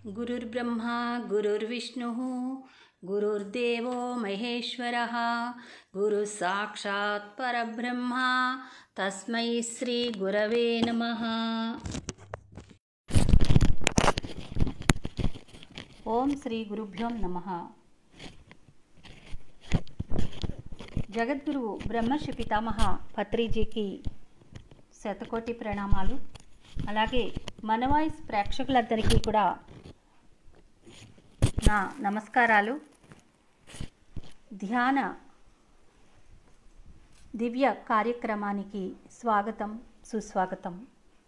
गुरुर्ब्रह्मा गुरुर्विष्णुः गुरुर्देवो महेश्वरः गुरुः साक्षात् परब्रह्मा तस्मै श्रीगुरवे नमः ఓం శ్రీ గురుభ్యోం నమ జగద్గురువు బ్రహ్మర్షి పితామహ పత్రిజీకి శతకోటి ప్రణామాలు అలాగే మన వాయిస్ ప్రేక్షకులందరికీ కూడా నా నమస్కారాలు ధ్యాన దివ్య కార్యక్రమానికి స్వాగతం సుస్వాగతం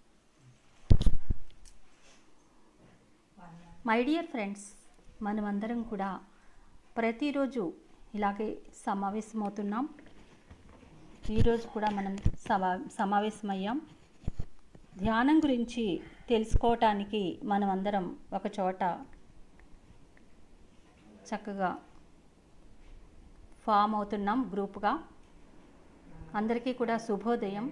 మై డియర్ ఫ్రెండ్స్ మనమందరం కూడా ప్రతిరోజు ఇలాగే సమావేశమవుతున్నాం ఈరోజు కూడా మనం సమా సమావేశమయ్యాం ధ్యానం గురించి తెలుసుకోవటానికి మనమందరం ఒక చోట చక్కగా ఫామ్ అవుతున్నాం గ్రూప్గా అందరికీ కూడా శుభోదయం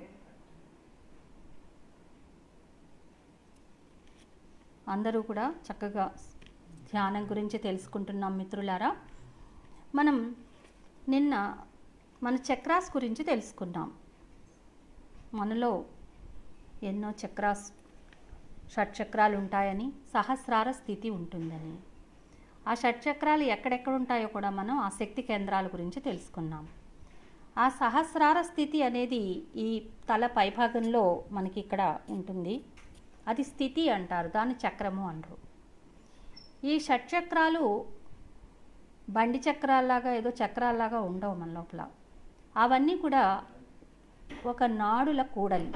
అందరూ కూడా చక్కగా ధ్యానం గురించి తెలుసుకుంటున్నాం మిత్రులారా మనం నిన్న మన చక్రాస్ గురించి తెలుసుకున్నాం మనలో ఎన్నో చక్రాస్ షట్చక్రాలు ఉంటాయని సహస్రార స్థితి ఉంటుందని ఆ షట్చక్రాలు ఎక్కడెక్కడ ఉంటాయో కూడా మనం ఆ శక్తి కేంద్రాల గురించి తెలుసుకున్నాం ఆ సహస్రార స్థితి అనేది ఈ తల పైభాగంలో మనకి ఇక్కడ ఉంటుంది అది స్థితి అంటారు దాన్ని చక్రము అనరు ఈ షట్చక్రాలు బండి చక్రాల్లాగా ఏదో చక్రాల్లాగా ఉండవు మన లోపల అవన్నీ కూడా ఒక నాడుల కూడలి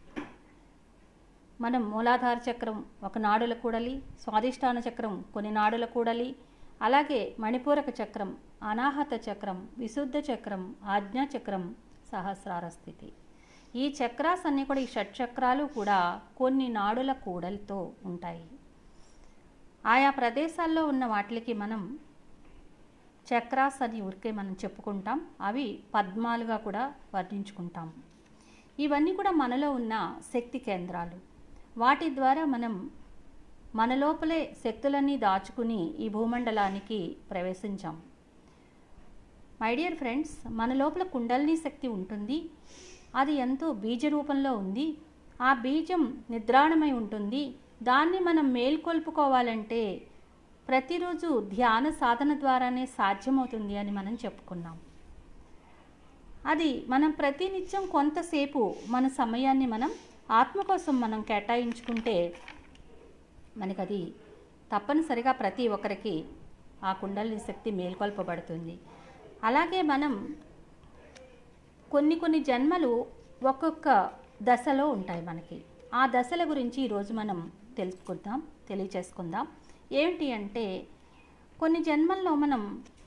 మనం మూలాధార చక్రం ఒక నాడుల కూడలి స్వాదిష్టాన చక్రం కొన్ని నాడుల కూడలి అలాగే మణిపూరక చక్రం అనాహత చక్రం విశుద్ధ చక్రం ఆజ్ఞా చక్రం సహస్రార స్థితి ఈ చక్రాస్ అన్నీ కూడా ఈ షట్చక్రాలు కూడా కొన్ని నాడుల కూడలితో ఉంటాయి ఆయా ప్రదేశాల్లో ఉన్న వాటికి మనం చక్రాస్ అని ఊరికే మనం చెప్పుకుంటాం అవి పద్మాలుగా కూడా వర్ణించుకుంటాం ఇవన్నీ కూడా మనలో ఉన్న శక్తి కేంద్రాలు వాటి ద్వారా మనం మన లోపలే శక్తులన్నీ దాచుకుని ఈ భూమండలానికి ప్రవేశించాం మై డియర్ ఫ్రెండ్స్ మన లోపల కుండలిని శక్తి ఉంటుంది అది ఎంతో బీజ రూపంలో ఉంది ఆ బీజం నిద్రాణమై ఉంటుంది దాన్ని మనం మేల్కొల్పుకోవాలంటే ప్రతిరోజు ధ్యాన సాధన ద్వారానే సాధ్యమవుతుంది అని మనం చెప్పుకున్నాం అది మనం ప్రతినిత్యం కొంతసేపు మన సమయాన్ని మనం ఆత్మ కోసం మనం కేటాయించుకుంటే మనకి అది తప్పనిసరిగా ప్రతి ఒక్కరికి ఆ కుండలిని శక్తి మేల్కొల్పబడుతుంది అలాగే మనం కొన్ని కొన్ని జన్మలు ఒక్కొక్క దశలో ఉంటాయి మనకి ఆ దశల గురించి ఈరోజు మనం తెలుసుకుందాం తెలియచేసుకుందాం ఏంటి అంటే కొన్ని జన్మల్లో మనం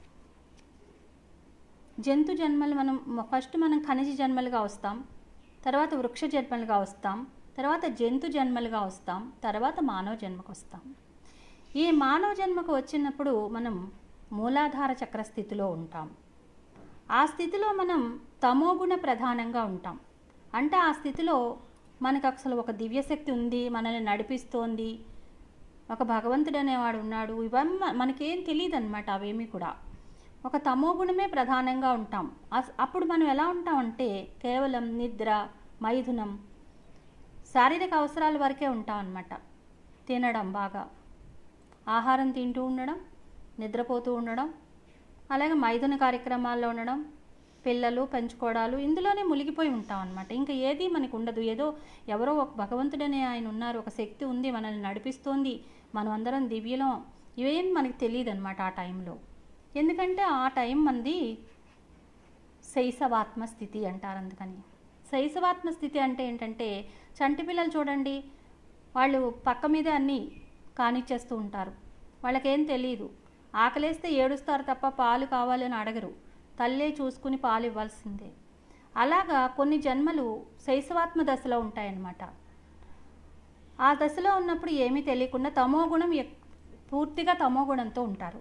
జంతు జన్మలు మనం ఫస్ట్ మనం ఖనిజ జన్మలుగా వస్తాం తర్వాత వృక్ష జన్మలుగా వస్తాం తర్వాత జంతు జన్మలుగా వస్తాం తర్వాత మానవ జన్మకు వస్తాం ఈ మానవ జన్మకు వచ్చినప్పుడు మనం మూలాధార చక్ర స్థితిలో ఉంటాం ఆ స్థితిలో మనం తమోగుణ ప్రధానంగా ఉంటాం అంటే ఆ స్థితిలో మనకు అసలు ఒక దివ్యశక్తి ఉంది మనల్ని నడిపిస్తోంది ఒక భగవంతుడు అనేవాడు ఉన్నాడు ఇవన్నీ మనకేం తెలియదు అనమాట అవేమీ కూడా ఒక తమోగుణమే ప్రధానంగా ఉంటాం అప్పుడు మనం ఎలా ఉంటామంటే కేవలం నిద్ర మైథునం శారీరక అవసరాల వరకే ఉంటాం అన్నమాట తినడం బాగా ఆహారం తింటూ ఉండడం నిద్రపోతూ ఉండడం అలాగే మైథున కార్యక్రమాల్లో ఉండడం పిల్లలు పెంచుకోవడాలు ఇందులోనే మునిగిపోయి ఉంటాం అనమాట ఇంకా ఏది మనకు ఉండదు ఏదో ఎవరో ఒక భగవంతుడనే ఆయన ఉన్నారు ఒక శక్తి ఉంది మనల్ని నడిపిస్తోంది మనం అందరం దివ్యలో ఇవేం మనకి తెలియదు అనమాట ఆ టైంలో ఎందుకంటే ఆ టైం మంది శైశవాత్మ స్థితి అంటారు అందుకని శైశవాత్మ స్థితి అంటే ఏంటంటే చంటి పిల్లలు చూడండి వాళ్ళు పక్క మీదే అన్నీ కానిచ్చేస్తూ ఉంటారు వాళ్ళకేం తెలియదు ఆకలేస్తే ఏడుస్తారు తప్ప పాలు కావాలని అడగరు తల్లే చూసుకుని పాలు ఇవ్వాల్సిందే అలాగా కొన్ని జన్మలు శైశవాత్మ దశలో ఉంటాయన్నమాట ఆ దశలో ఉన్నప్పుడు ఏమీ తెలియకుండా తమో గుణం పూర్తిగా తమో గుణంతో ఉంటారు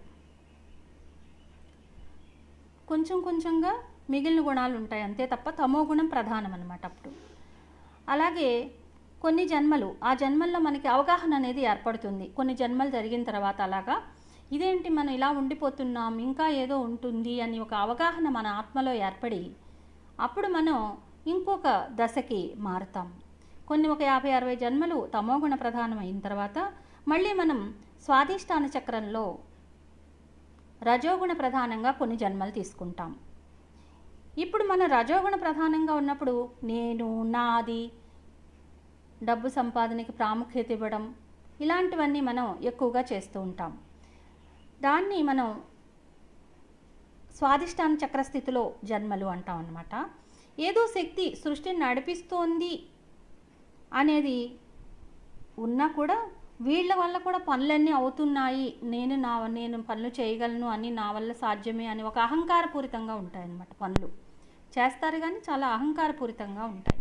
కొంచెం కొంచెంగా మిగిలిన గుణాలు ఉంటాయి అంతే తప్ప తమో గుణం ప్రధానం అన్నమాట అప్పుడు అలాగే కొన్ని జన్మలు ఆ జన్మల్లో మనకి అవగాహన అనేది ఏర్పడుతుంది కొన్ని జన్మలు జరిగిన తర్వాత అలాగా ఇదేంటి మనం ఇలా ఉండిపోతున్నాం ఇంకా ఏదో ఉంటుంది అని ఒక అవగాహన మన ఆత్మలో ఏర్పడి అప్పుడు మనం ఇంకొక దశకి మారుతాం కొన్ని ఒక యాభై అరవై జన్మలు తమోగుణ ప్రధానం అయిన తర్వాత మళ్ళీ మనం స్వాధిష్టాన చక్రంలో రజోగుణ ప్రధానంగా కొన్ని జన్మలు తీసుకుంటాం ఇప్పుడు మనం రజోగుణ ప్రధానంగా ఉన్నప్పుడు నేను నాది డబ్బు సంపాదనకి ప్రాముఖ్యత ఇవ్వడం ఇలాంటివన్నీ మనం ఎక్కువగా చేస్తూ ఉంటాం దాన్ని మనం స్వాధిష్టాన చక్రస్థితిలో జన్మలు అంటాం అన్నమాట ఏదో శక్తి సృష్టిని నడిపిస్తోంది అనేది ఉన్నా కూడా వీళ్ళ వల్ల కూడా పనులన్నీ అవుతున్నాయి నేను నా నేను పనులు చేయగలను అని నా వల్ల సాధ్యమే అని ఒక అహంకారపూరితంగా ఉంటాయి అన్నమాట పనులు చేస్తారు కానీ చాలా అహంకారపూరితంగా ఉంటాయి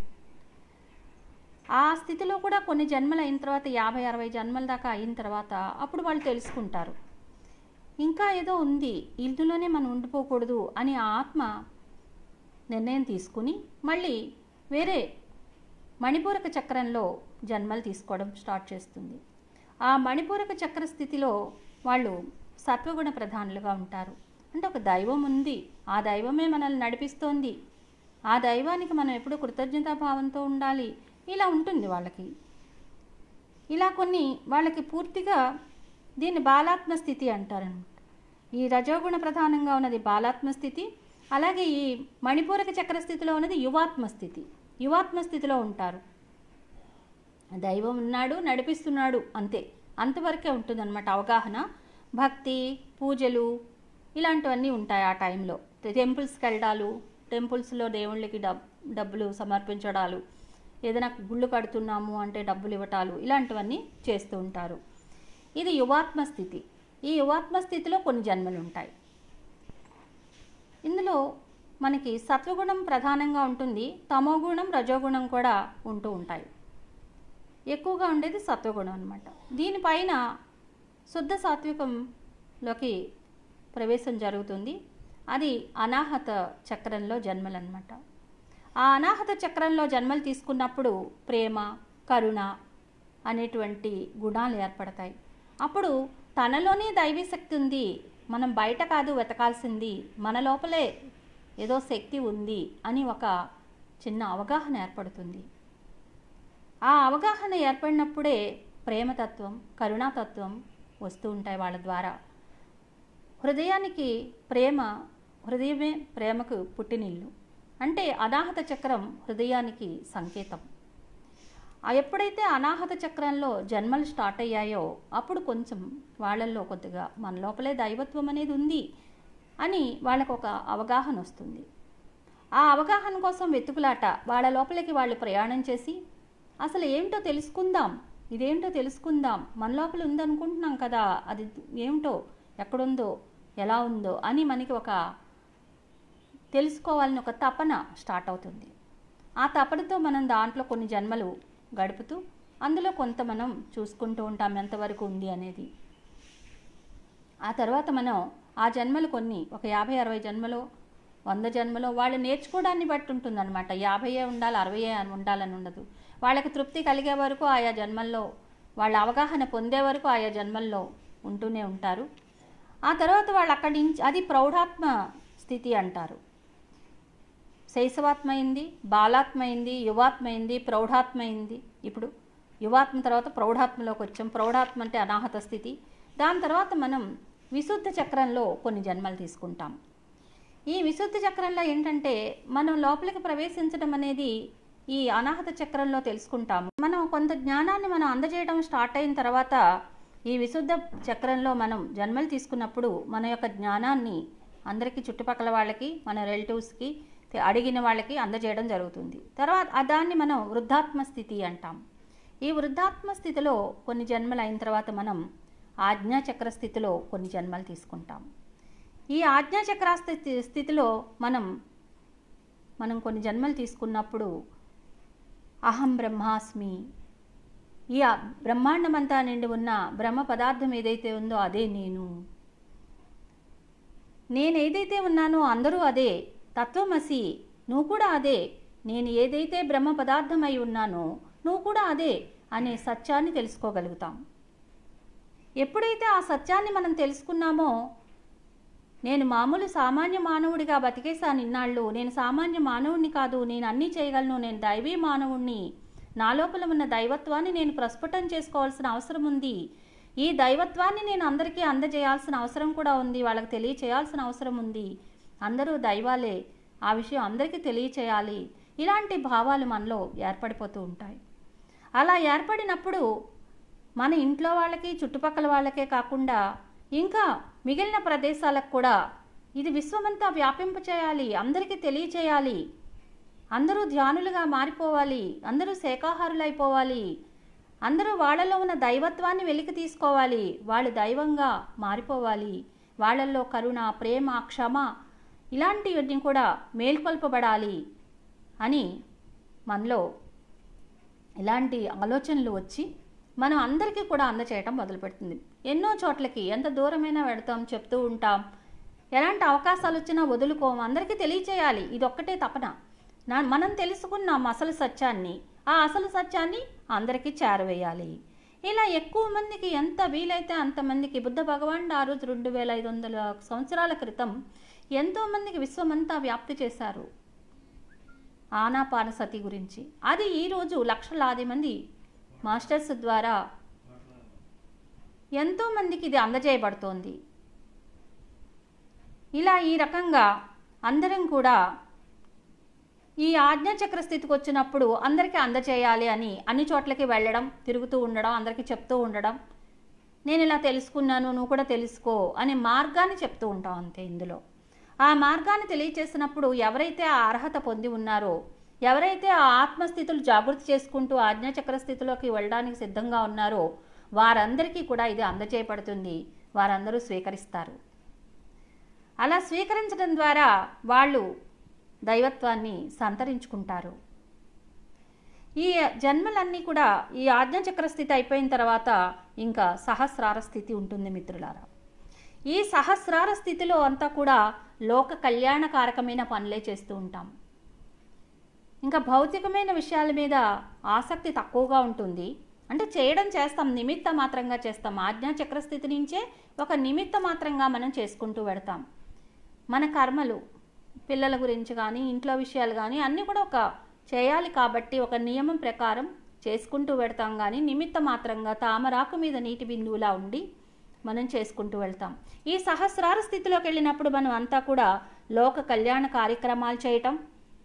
ఆ స్థితిలో కూడా కొన్ని జన్మలు అయిన తర్వాత యాభై అరవై జన్మల దాకా అయిన తర్వాత అప్పుడు వాళ్ళు తెలుసుకుంటారు ఇంకా ఏదో ఉంది ఇందులోనే మనం ఉండిపోకూడదు అని ఆ ఆత్మ నిర్ణయం తీసుకుని మళ్ళీ వేరే మణిపూరక చక్రంలో జన్మలు తీసుకోవడం స్టార్ట్ చేస్తుంది ఆ మణిపూరక చక్ర స్థితిలో వాళ్ళు సత్వగుణ ప్రధానులుగా ఉంటారు అంటే ఒక దైవం ఉంది ఆ దైవమే మనల్ని నడిపిస్తోంది ఆ దైవానికి మనం ఎప్పుడూ కృతజ్ఞతాభావంతో ఉండాలి ఇలా ఉంటుంది వాళ్ళకి ఇలా కొన్ని వాళ్ళకి పూర్తిగా దీన్ని బాలాత్మ స్థితి అంటారనమాట ఈ రజోగుణ ప్రధానంగా ఉన్నది బాలాత్మ స్థితి అలాగే ఈ మణిపూరక చక్ర స్థితిలో ఉన్నది యువాత్మ స్థితి యువాత్మ స్థితిలో ఉంటారు దైవం ఉన్నాడు నడిపిస్తున్నాడు అంతే అంతవరకే ఉంటుందన్నమాట అవగాహన భక్తి పూజలు ఇలాంటివన్నీ ఉంటాయి ఆ టైంలో టెంపుల్స్కి వెళ్ళడాలు టెంపుల్స్లో దేవుళ్ళకి డబ్ డబ్బులు సమర్పించడాలు ఏదైనా గుళ్ళు కడుతున్నాము అంటే డబ్బులు ఇవ్వటాలు ఇలాంటివన్నీ చేస్తూ ఉంటారు ఇది యువాత్మ స్థితి ఈ యువాత్మ స్థితిలో కొన్ని జన్మలు ఉంటాయి ఇందులో మనకి సత్వగుణం ప్రధానంగా ఉంటుంది తమోగుణం రజోగుణం కూడా ఉంటూ ఉంటాయి ఎక్కువగా ఉండేది సత్వగుణం అనమాట దీనిపైన శుద్ధ సాత్వికంలోకి ప్రవేశం జరుగుతుంది అది అనాహత చక్రంలో జన్మలు అనమాట ఆ అనాహత చక్రంలో జన్మలు తీసుకున్నప్పుడు ప్రేమ కరుణ అనేటువంటి గుణాలు ఏర్పడతాయి అప్పుడు తనలోనే దైవీ శక్తి ఉంది మనం బయట కాదు వెతకాల్సింది మన లోపలే ఏదో శక్తి ఉంది అని ఒక చిన్న అవగాహన ఏర్పడుతుంది ఆ అవగాహన ఏర్పడినప్పుడే ప్రేమతత్వం కరుణాతత్వం వస్తూ ఉంటాయి వాళ్ళ ద్వారా హృదయానికి ప్రేమ హృదయమే ప్రేమకు పుట్టినిల్లు అంటే అనాహత చక్రం హృదయానికి సంకేతం ఆ ఎప్పుడైతే అనాహత చక్రంలో జన్మలు స్టార్ట్ అయ్యాయో అప్పుడు కొంచెం వాళ్ళల్లో కొద్దిగా మన లోపలే దైవత్వం అనేది ఉంది అని వాళ్ళకు ఒక అవగాహన వస్తుంది ఆ అవగాహన కోసం వెతుకులాట వాళ్ళ లోపలికి వాళ్ళు ప్రయాణం చేసి అసలు ఏమిటో తెలుసుకుందాం ఇదేంటో తెలుసుకుందాం మన లోపల ఉందనుకుంటున్నాం కదా అది ఏమిటో ఎక్కడుందో ఎలా ఉందో అని మనకి ఒక తెలుసుకోవాలని ఒక తపన స్టార్ట్ అవుతుంది ఆ తపనతో మనం దాంట్లో కొన్ని జన్మలు గడుపుతూ అందులో కొంత మనం చూసుకుంటూ ఉంటాం ఎంతవరకు ఉంది అనేది ఆ తర్వాత మనం ఆ జన్మలు కొన్ని ఒక యాభై అరవై జన్మలో వంద జన్మలో వాళ్ళు నేర్చుకోవడాన్ని బట్టి ఉంటుందన్నమాట యాభైయే ఉండాలి అరవై ఉండాలని ఉండదు వాళ్ళకి తృప్తి కలిగే వరకు ఆయా జన్మల్లో వాళ్ళ అవగాహన పొందే వరకు ఆయా జన్మల్లో ఉంటూనే ఉంటారు ఆ తర్వాత వాళ్ళు అక్కడి నుంచి అది ప్రౌఢాత్మ స్థితి అంటారు శైశవాత్మ అయింది బాలాత్మ అయింది యువాత్మ అయింది ప్రౌఢాత్మ అయింది ఇప్పుడు యువాత్మ తర్వాత ప్రౌఢాత్మలోకి వచ్చాం ప్రౌఢాత్మ అంటే అనాహత స్థితి దాని తర్వాత మనం విశుద్ధ చక్రంలో కొన్ని జన్మలు తీసుకుంటాం ఈ విశుద్ధ చక్రంలో ఏంటంటే మనం లోపలికి ప్రవేశించడం అనేది ఈ అనాహత చక్రంలో తెలుసుకుంటాము మనం కొంత జ్ఞానాన్ని మనం అందజేయడం స్టార్ట్ అయిన తర్వాత ఈ విశుద్ధ చక్రంలో మనం జన్మలు తీసుకున్నప్పుడు మన యొక్క జ్ఞానాన్ని అందరికీ చుట్టుపక్కల వాళ్ళకి మన రిలేటివ్స్కి అడిగిన వాళ్ళకి అందజేయడం జరుగుతుంది తర్వాత ఆ దాన్ని మనం వృద్ధాత్మ స్థితి అంటాం ఈ వృద్ధాత్మ స్థితిలో కొన్ని జన్మలు అయిన తర్వాత మనం ఆజ్ఞాచక్ర స్థితిలో కొన్ని జన్మలు తీసుకుంటాం ఈ ఆజ్ఞాచక్ర స్థితి స్థితిలో మనం మనం కొన్ని జన్మలు తీసుకున్నప్పుడు అహం బ్రహ్మాస్మి ఈ ఆ బ్రహ్మాండమంతా నిండి ఉన్న బ్రహ్మ పదార్థం ఏదైతే ఉందో అదే నేను నేను ఏదైతే ఉన్నానో అందరూ అదే తత్వమసి నువ్వు కూడా అదే నేను ఏదైతే బ్రహ్మ పదార్థమై ఉన్నానో నువ్వు కూడా అదే అనే సత్యాన్ని తెలుసుకోగలుగుతాం ఎప్పుడైతే ఆ సత్యాన్ని మనం తెలుసుకున్నామో నేను మామూలు సామాన్య మానవుడిగా బతికేశాను ఇన్నాళ్ళు నేను సామాన్య మానవుడిని కాదు నేను అన్నీ చేయగలను నేను దైవీ మానవుణ్ణి నా లోపల ఉన్న దైవత్వాన్ని నేను ప్రస్ఫుటం చేసుకోవాల్సిన అవసరం ఉంది ఈ దైవత్వాన్ని నేను అందరికీ అందజేయాల్సిన అవసరం కూడా ఉంది వాళ్ళకి తెలియచేయాల్సిన అవసరం ఉంది అందరూ దైవాలే ఆ విషయం అందరికీ తెలియచేయాలి ఇలాంటి భావాలు మనలో ఏర్పడిపోతూ ఉంటాయి అలా ఏర్పడినప్పుడు మన ఇంట్లో వాళ్ళకి చుట్టుపక్కల వాళ్ళకే కాకుండా ఇంకా మిగిలిన ప్రదేశాలకు కూడా ఇది విశ్వమంతా వ్యాపింప చేయాలి అందరికీ తెలియచేయాలి అందరూ ధ్యానులుగా మారిపోవాలి అందరూ శాకాహారులైపోవాలి అందరూ వాళ్ళలో ఉన్న దైవత్వాన్ని వెలికి తీసుకోవాలి వాళ్ళు దైవంగా మారిపోవాలి వాళ్ళల్లో కరుణ ప్రేమ క్షమ ఇలాంటివన్నీ కూడా మేల్కొల్పబడాలి అని మనలో ఇలాంటి ఆలోచనలు వచ్చి మనం అందరికీ కూడా అందచేయటం మొదలుపెడుతుంది ఎన్నో చోట్లకి ఎంత దూరమైనా వెడతాం చెప్తూ ఉంటాం ఎలాంటి అవకాశాలు వచ్చినా వదులుకోం అందరికీ తెలియచేయాలి ఇది ఒక్కటే తపన నా మనం తెలుసుకున్నాం అసలు సత్యాన్ని ఆ అసలు సత్యాన్ని అందరికీ చేరవేయాలి ఇలా ఎక్కువ మందికి ఎంత వీలైతే అంతమందికి బుద్ధ భగవానుడు ఆ రోజు రెండు వేల ఐదు వందల సంవత్సరాల క్రితం ఎంతోమందికి విశ్వమంతా వ్యాప్తి చేశారు ఆనాపానసతి గురించి అది ఈరోజు లక్షలాది మంది మాస్టర్స్ ద్వారా ఎంతోమందికి ఇది అందజేయబడుతోంది ఇలా ఈ రకంగా అందరం కూడా ఈ ఆజ్ఞాచక్ర స్థితికి వచ్చినప్పుడు అందరికీ అందచేయాలి అని అన్ని చోట్లకి వెళ్ళడం తిరుగుతూ ఉండడం అందరికీ చెప్తూ ఉండడం నేను ఇలా తెలుసుకున్నాను నువ్వు కూడా తెలుసుకో అనే మార్గాన్ని చెప్తూ ఉంటాం అంతే ఇందులో ఆ మార్గాన్ని తెలియచేసినప్పుడు ఎవరైతే ఆ అర్హత పొంది ఉన్నారో ఎవరైతే ఆ ఆత్మస్థితులు జాగృతి చేసుకుంటూ ఆజ్ఞాచక్ర స్థితిలోకి వెళ్ళడానికి సిద్ధంగా ఉన్నారో వారందరికీ కూడా ఇది అందజేయబడుతుంది వారందరూ స్వీకరిస్తారు అలా స్వీకరించడం ద్వారా వాళ్ళు దైవత్వాన్ని సంతరించుకుంటారు ఈ జన్మలన్నీ కూడా ఈ ఆజ్ఞాచక్ర స్థితి అయిపోయిన తర్వాత ఇంకా సహస్రార స్థితి ఉంటుంది మిత్రులారా ఈ సహస్రార స్థితిలో అంతా కూడా లోక కళ్యాణకారకమైన పనులే చేస్తూ ఉంటాం ఇంకా భౌతికమైన విషయాల మీద ఆసక్తి తక్కువగా ఉంటుంది అంటే చేయడం చేస్తాం నిమిత్త మాత్రంగా చేస్తాం ఆజ్ఞా చక్రస్థితి నుంచే ఒక నిమిత్త మాత్రంగా మనం చేసుకుంటూ పెడతాం మన కర్మలు పిల్లల గురించి కానీ ఇంట్లో విషయాలు కానీ అన్నీ కూడా ఒక చేయాలి కాబట్టి ఒక నియమం ప్రకారం చేసుకుంటూ పెడతాం కానీ నిమిత్త మాత్రంగా తామరాకు మీద నీటి బిందువులా ఉండి మనం చేసుకుంటూ వెళ్తాం ఈ సహస్రార స్థితిలోకి వెళ్ళినప్పుడు మనం అంతా కూడా లోక కళ్యాణ కార్యక్రమాలు చేయటం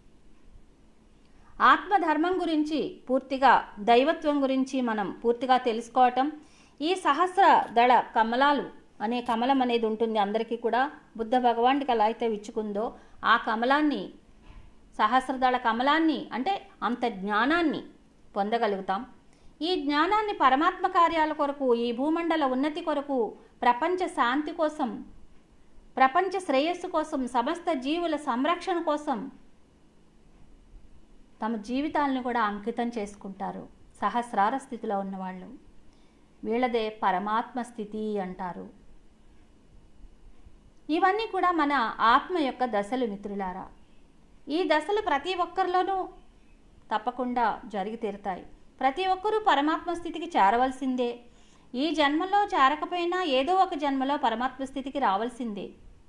ఆత్మధర్మం గురించి పూర్తిగా దైవత్వం గురించి మనం పూర్తిగా తెలుసుకోవటం ఈ సహస్ర దళ కమలాలు అనే కమలం అనేది ఉంటుంది అందరికీ కూడా బుద్ధ భగవానుడికి ఎలా అయితే విచ్చుకుందో ఆ కమలాన్ని సహస్రదళ కమలాన్ని అంటే అంత జ్ఞానాన్ని పొందగలుగుతాం ఈ జ్ఞానాన్ని పరమాత్మ కార్యాల కొరకు ఈ భూమండల ఉన్నతి కొరకు ప్రపంచ శాంతి కోసం ప్రపంచ శ్రేయస్సు కోసం సమస్త జీవుల సంరక్షణ కోసం తమ జీవితాలను కూడా అంకితం చేసుకుంటారు సహస్రార స్థితిలో ఉన్నవాళ్ళు వీళ్ళదే పరమాత్మ స్థితి అంటారు ఇవన్నీ కూడా మన ఆత్మ యొక్క దశలు మిత్రులారా ఈ దశలు ప్రతి ఒక్కరిలోనూ తప్పకుండా జరిగి తీరుతాయి ప్రతి ఒక్కరూ పరమాత్మ స్థితికి చేరవలసిందే ఈ జన్మలో చేరకపోయినా ఏదో ఒక జన్మలో పరమాత్మ స్థితికి రావాల్సిందే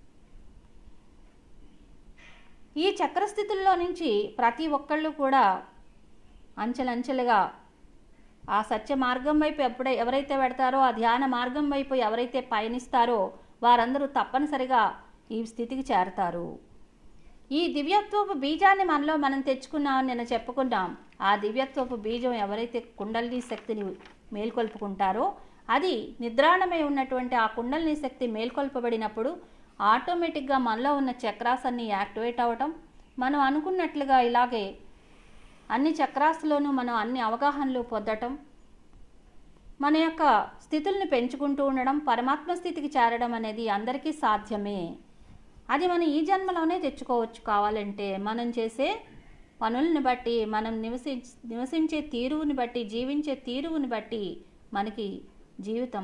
ఈ చక్రస్థితుల్లో నుంచి ప్రతి ఒక్కళ్ళు కూడా అంచెలంచెలుగా ఆ సత్య మార్గం వైపు ఎప్పుడై ఎవరైతే పెడతారో ఆ ధ్యాన మార్గం వైపు ఎవరైతే పయనిస్తారో వారందరూ తప్పనిసరిగా ఈ స్థితికి చేరతారు ఈ దివ్యత్వపు బీజాన్ని మనలో మనం తెచ్చుకున్నామని నేను చెప్పుకున్నాం ఆ దివ్యత్వపు బీజం ఎవరైతే కుండలిని శక్తిని మేల్కొల్పుకుంటారో అది నిద్రాణమై ఉన్నటువంటి ఆ కుండలిని శక్తి మేల్కొల్పబడినప్పుడు ఆటోమేటిక్గా మనలో ఉన్న చక్రాస్ అన్ని యాక్టివేట్ అవ్వటం మనం అనుకున్నట్లుగా ఇలాగే అన్ని చక్రాస్లోనూ మనం అన్ని అవగాహనలు పొందటం మన యొక్క స్థితుల్ని పెంచుకుంటూ ఉండడం పరమాత్మ స్థితికి చేరడం అనేది అందరికీ సాధ్యమే అది మనం ఈ జన్మలోనే తెచ్చుకోవచ్చు కావాలంటే మనం చేసే పనుల్ని బట్టి మనం నివసి నివసించే తీరువుని బట్టి జీవించే తీరువుని బట్టి మనకి జీవితం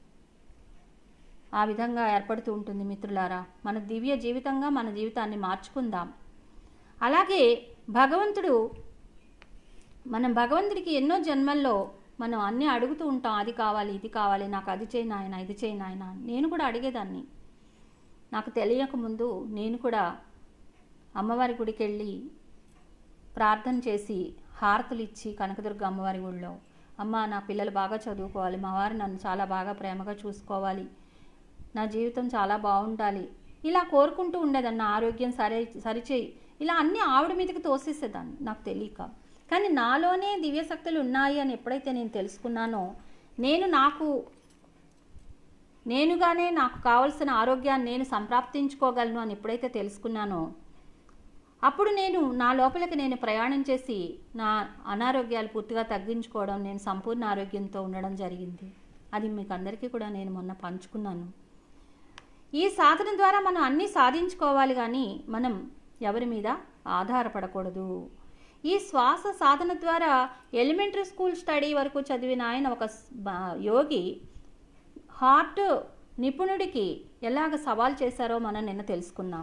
ఆ విధంగా ఏర్పడుతూ ఉంటుంది మిత్రులారా మన దివ్య జీవితంగా మన జీవితాన్ని మార్చుకుందాం అలాగే భగవంతుడు మనం భగవంతుడికి ఎన్నో జన్మల్లో మనం అన్నీ అడుగుతూ ఉంటాం అది కావాలి ఇది కావాలి నాకు అది చేయి నాయన ఇది చేయి నాయన నేను కూడా అడిగేదాన్ని నాకు తెలియకముందు నేను కూడా అమ్మవారి గుడికి వెళ్ళి ప్రార్థన చేసి హారతులు ఇచ్చి కనకదుర్గ అమ్మవారి గుడిలో అమ్మ నా పిల్లలు బాగా చదువుకోవాలి మా వారు నన్ను చాలా బాగా ప్రేమగా చూసుకోవాలి నా జీవితం చాలా బాగుండాలి ఇలా కోరుకుంటూ ఉండేదాన్ని నా ఆరోగ్యం సరి సరిచేయి ఇలా అన్నీ ఆవిడ మీదకి తోసేసేదాన్ని నాకు తెలియక కానీ నాలోనే దివ్యశక్తులు ఉన్నాయి అని ఎప్పుడైతే నేను తెలుసుకున్నానో నేను నాకు నేనుగానే నాకు కావలసిన ఆరోగ్యాన్ని నేను సంప్రాప్తించుకోగలను అని ఎప్పుడైతే తెలుసుకున్నానో అప్పుడు నేను నా లోపలికి నేను ప్రయాణం చేసి నా అనారోగ్యాలు పూర్తిగా తగ్గించుకోవడం నేను సంపూర్ణ ఆరోగ్యంతో ఉండడం జరిగింది అది మీకు అందరికీ కూడా నేను మొన్న పంచుకున్నాను ఈ సాధన ద్వారా మనం అన్నీ సాధించుకోవాలి కానీ మనం ఎవరి మీద ఆధారపడకూడదు ఈ శ్వాస సాధన ద్వారా ఎలిమెంటరీ స్కూల్ స్టడీ వరకు చదివిన ఆయన ఒక స్- బా- యోగి హార్ట్ నిపుణుడికి ఎలాగ సవాల్ చేశారో మనం నిన్న తెలుసుకున్నాం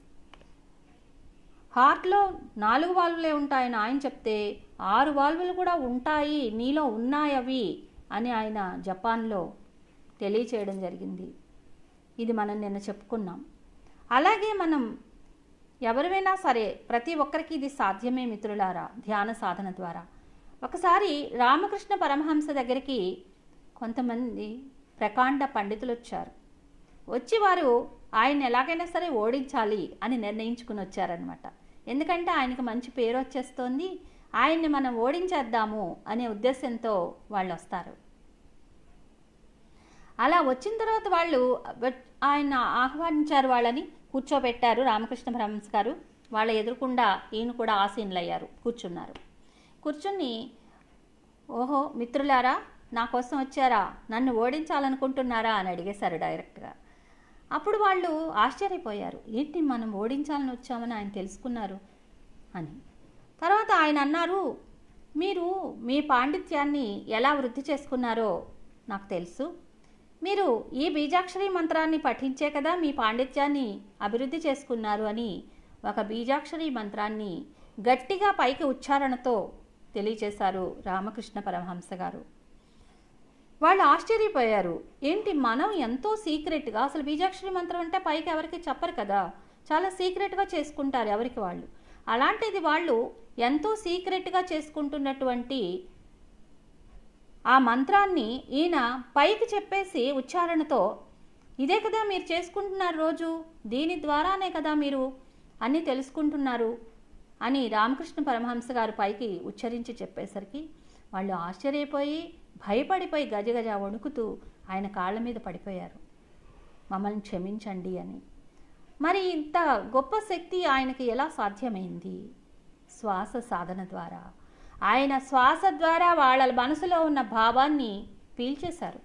హార్ట్లో నాలుగు వాల్వులే ఉంటాయని ఆయన చెప్తే ఆరు వాల్వులు కూడా ఉంటాయి నీలో ఉన్నాయి అవి అని ఆయన జపాన్లో తెలియచేయడం జరిగింది ఇది మనం నిన్న చెప్పుకున్నాం అలాగే మనం ఎవరివైనా సరే ప్రతి ఒక్కరికి ఇది సాధ్యమే మిత్రులారా ధ్యాన సాధన ద్వారా ఒకసారి రామకృష్ణ పరమహంస దగ్గరికి కొంతమంది ప్రకాండ పండితులు వచ్చారు వచ్చి వారు ఆయన ఎలాగైనా సరే ఓడించాలి అని నిర్ణయించుకుని వచ్చారనమాట ఎందుకంటే ఆయనకు మంచి పేరు వచ్చేస్తోంది ఆయన్ని మనం ఓడించేద్దాము అనే ఉద్దేశంతో వాళ్ళు వస్తారు అలా వచ్చిన తర్వాత వాళ్ళు బట్ ఆయన ఆహ్వానించారు వాళ్ళని కూర్చోబెట్టారు రామకృష్ణ పరమహంస గారు వాళ్ళ ఎదురుకుండా ఈయన కూడా ఆసీనులయ్యారు కూర్చున్నారు కూర్చుని ఓహో మిత్రులారా నా కోసం వచ్చారా నన్ను ఓడించాలనుకుంటున్నారా అని అడిగేశారు డైరెక్ట్గా అప్పుడు వాళ్ళు ఆశ్చర్యపోయారు ఏంటి మనం ఓడించాలని వచ్చామని ఆయన తెలుసుకున్నారు అని తర్వాత ఆయన అన్నారు మీరు మీ పాండిత్యాన్ని ఎలా వృద్ధి చేసుకున్నారో నాకు తెలుసు మీరు ఈ బీజాక్షరి మంత్రాన్ని పఠించే కదా మీ పాండిత్యాన్ని అభివృద్ధి చేసుకున్నారు అని ఒక బీజాక్షరి మంత్రాన్ని గట్టిగా పైకి ఉచ్చారణతో తెలియచేశారు రామకృష్ణ పరమహంస గారు వాళ్ళు ఆశ్చర్యపోయారు ఏంటి మనం ఎంతో సీక్రెట్గా అసలు బీజాక్షరి మంత్రం అంటే పైకి ఎవరికి చెప్పరు కదా చాలా సీక్రెట్గా చేసుకుంటారు ఎవరికి వాళ్ళు అలాంటిది వాళ్ళు ఎంతో సీక్రెట్గా చేసుకుంటున్నటువంటి ఆ మంత్రాన్ని ఈయన పైకి చెప్పేసి ఉచ్చారణతో ఇదే కదా మీరు చేసుకుంటున్నారు రోజు దీని ద్వారానే కదా మీరు అన్నీ తెలుసుకుంటున్నారు అని రామకృష్ణ పరమహంస గారు పైకి ఉచ్చరించి చెప్పేసరికి వాళ్ళు ఆశ్చర్యపోయి భయపడిపోయి గజగజ వణుకుతూ ఆయన కాళ్ళ మీద పడిపోయారు మమ్మల్ని క్షమించండి అని మరి ఇంత గొప్ప శక్తి ఆయనకి ఎలా సాధ్యమైంది శ్వాస సాధన ద్వారా ఆయన శ్వాస ద్వారా వాళ్ళ మనసులో ఉన్న భావాన్ని పీల్చేశారు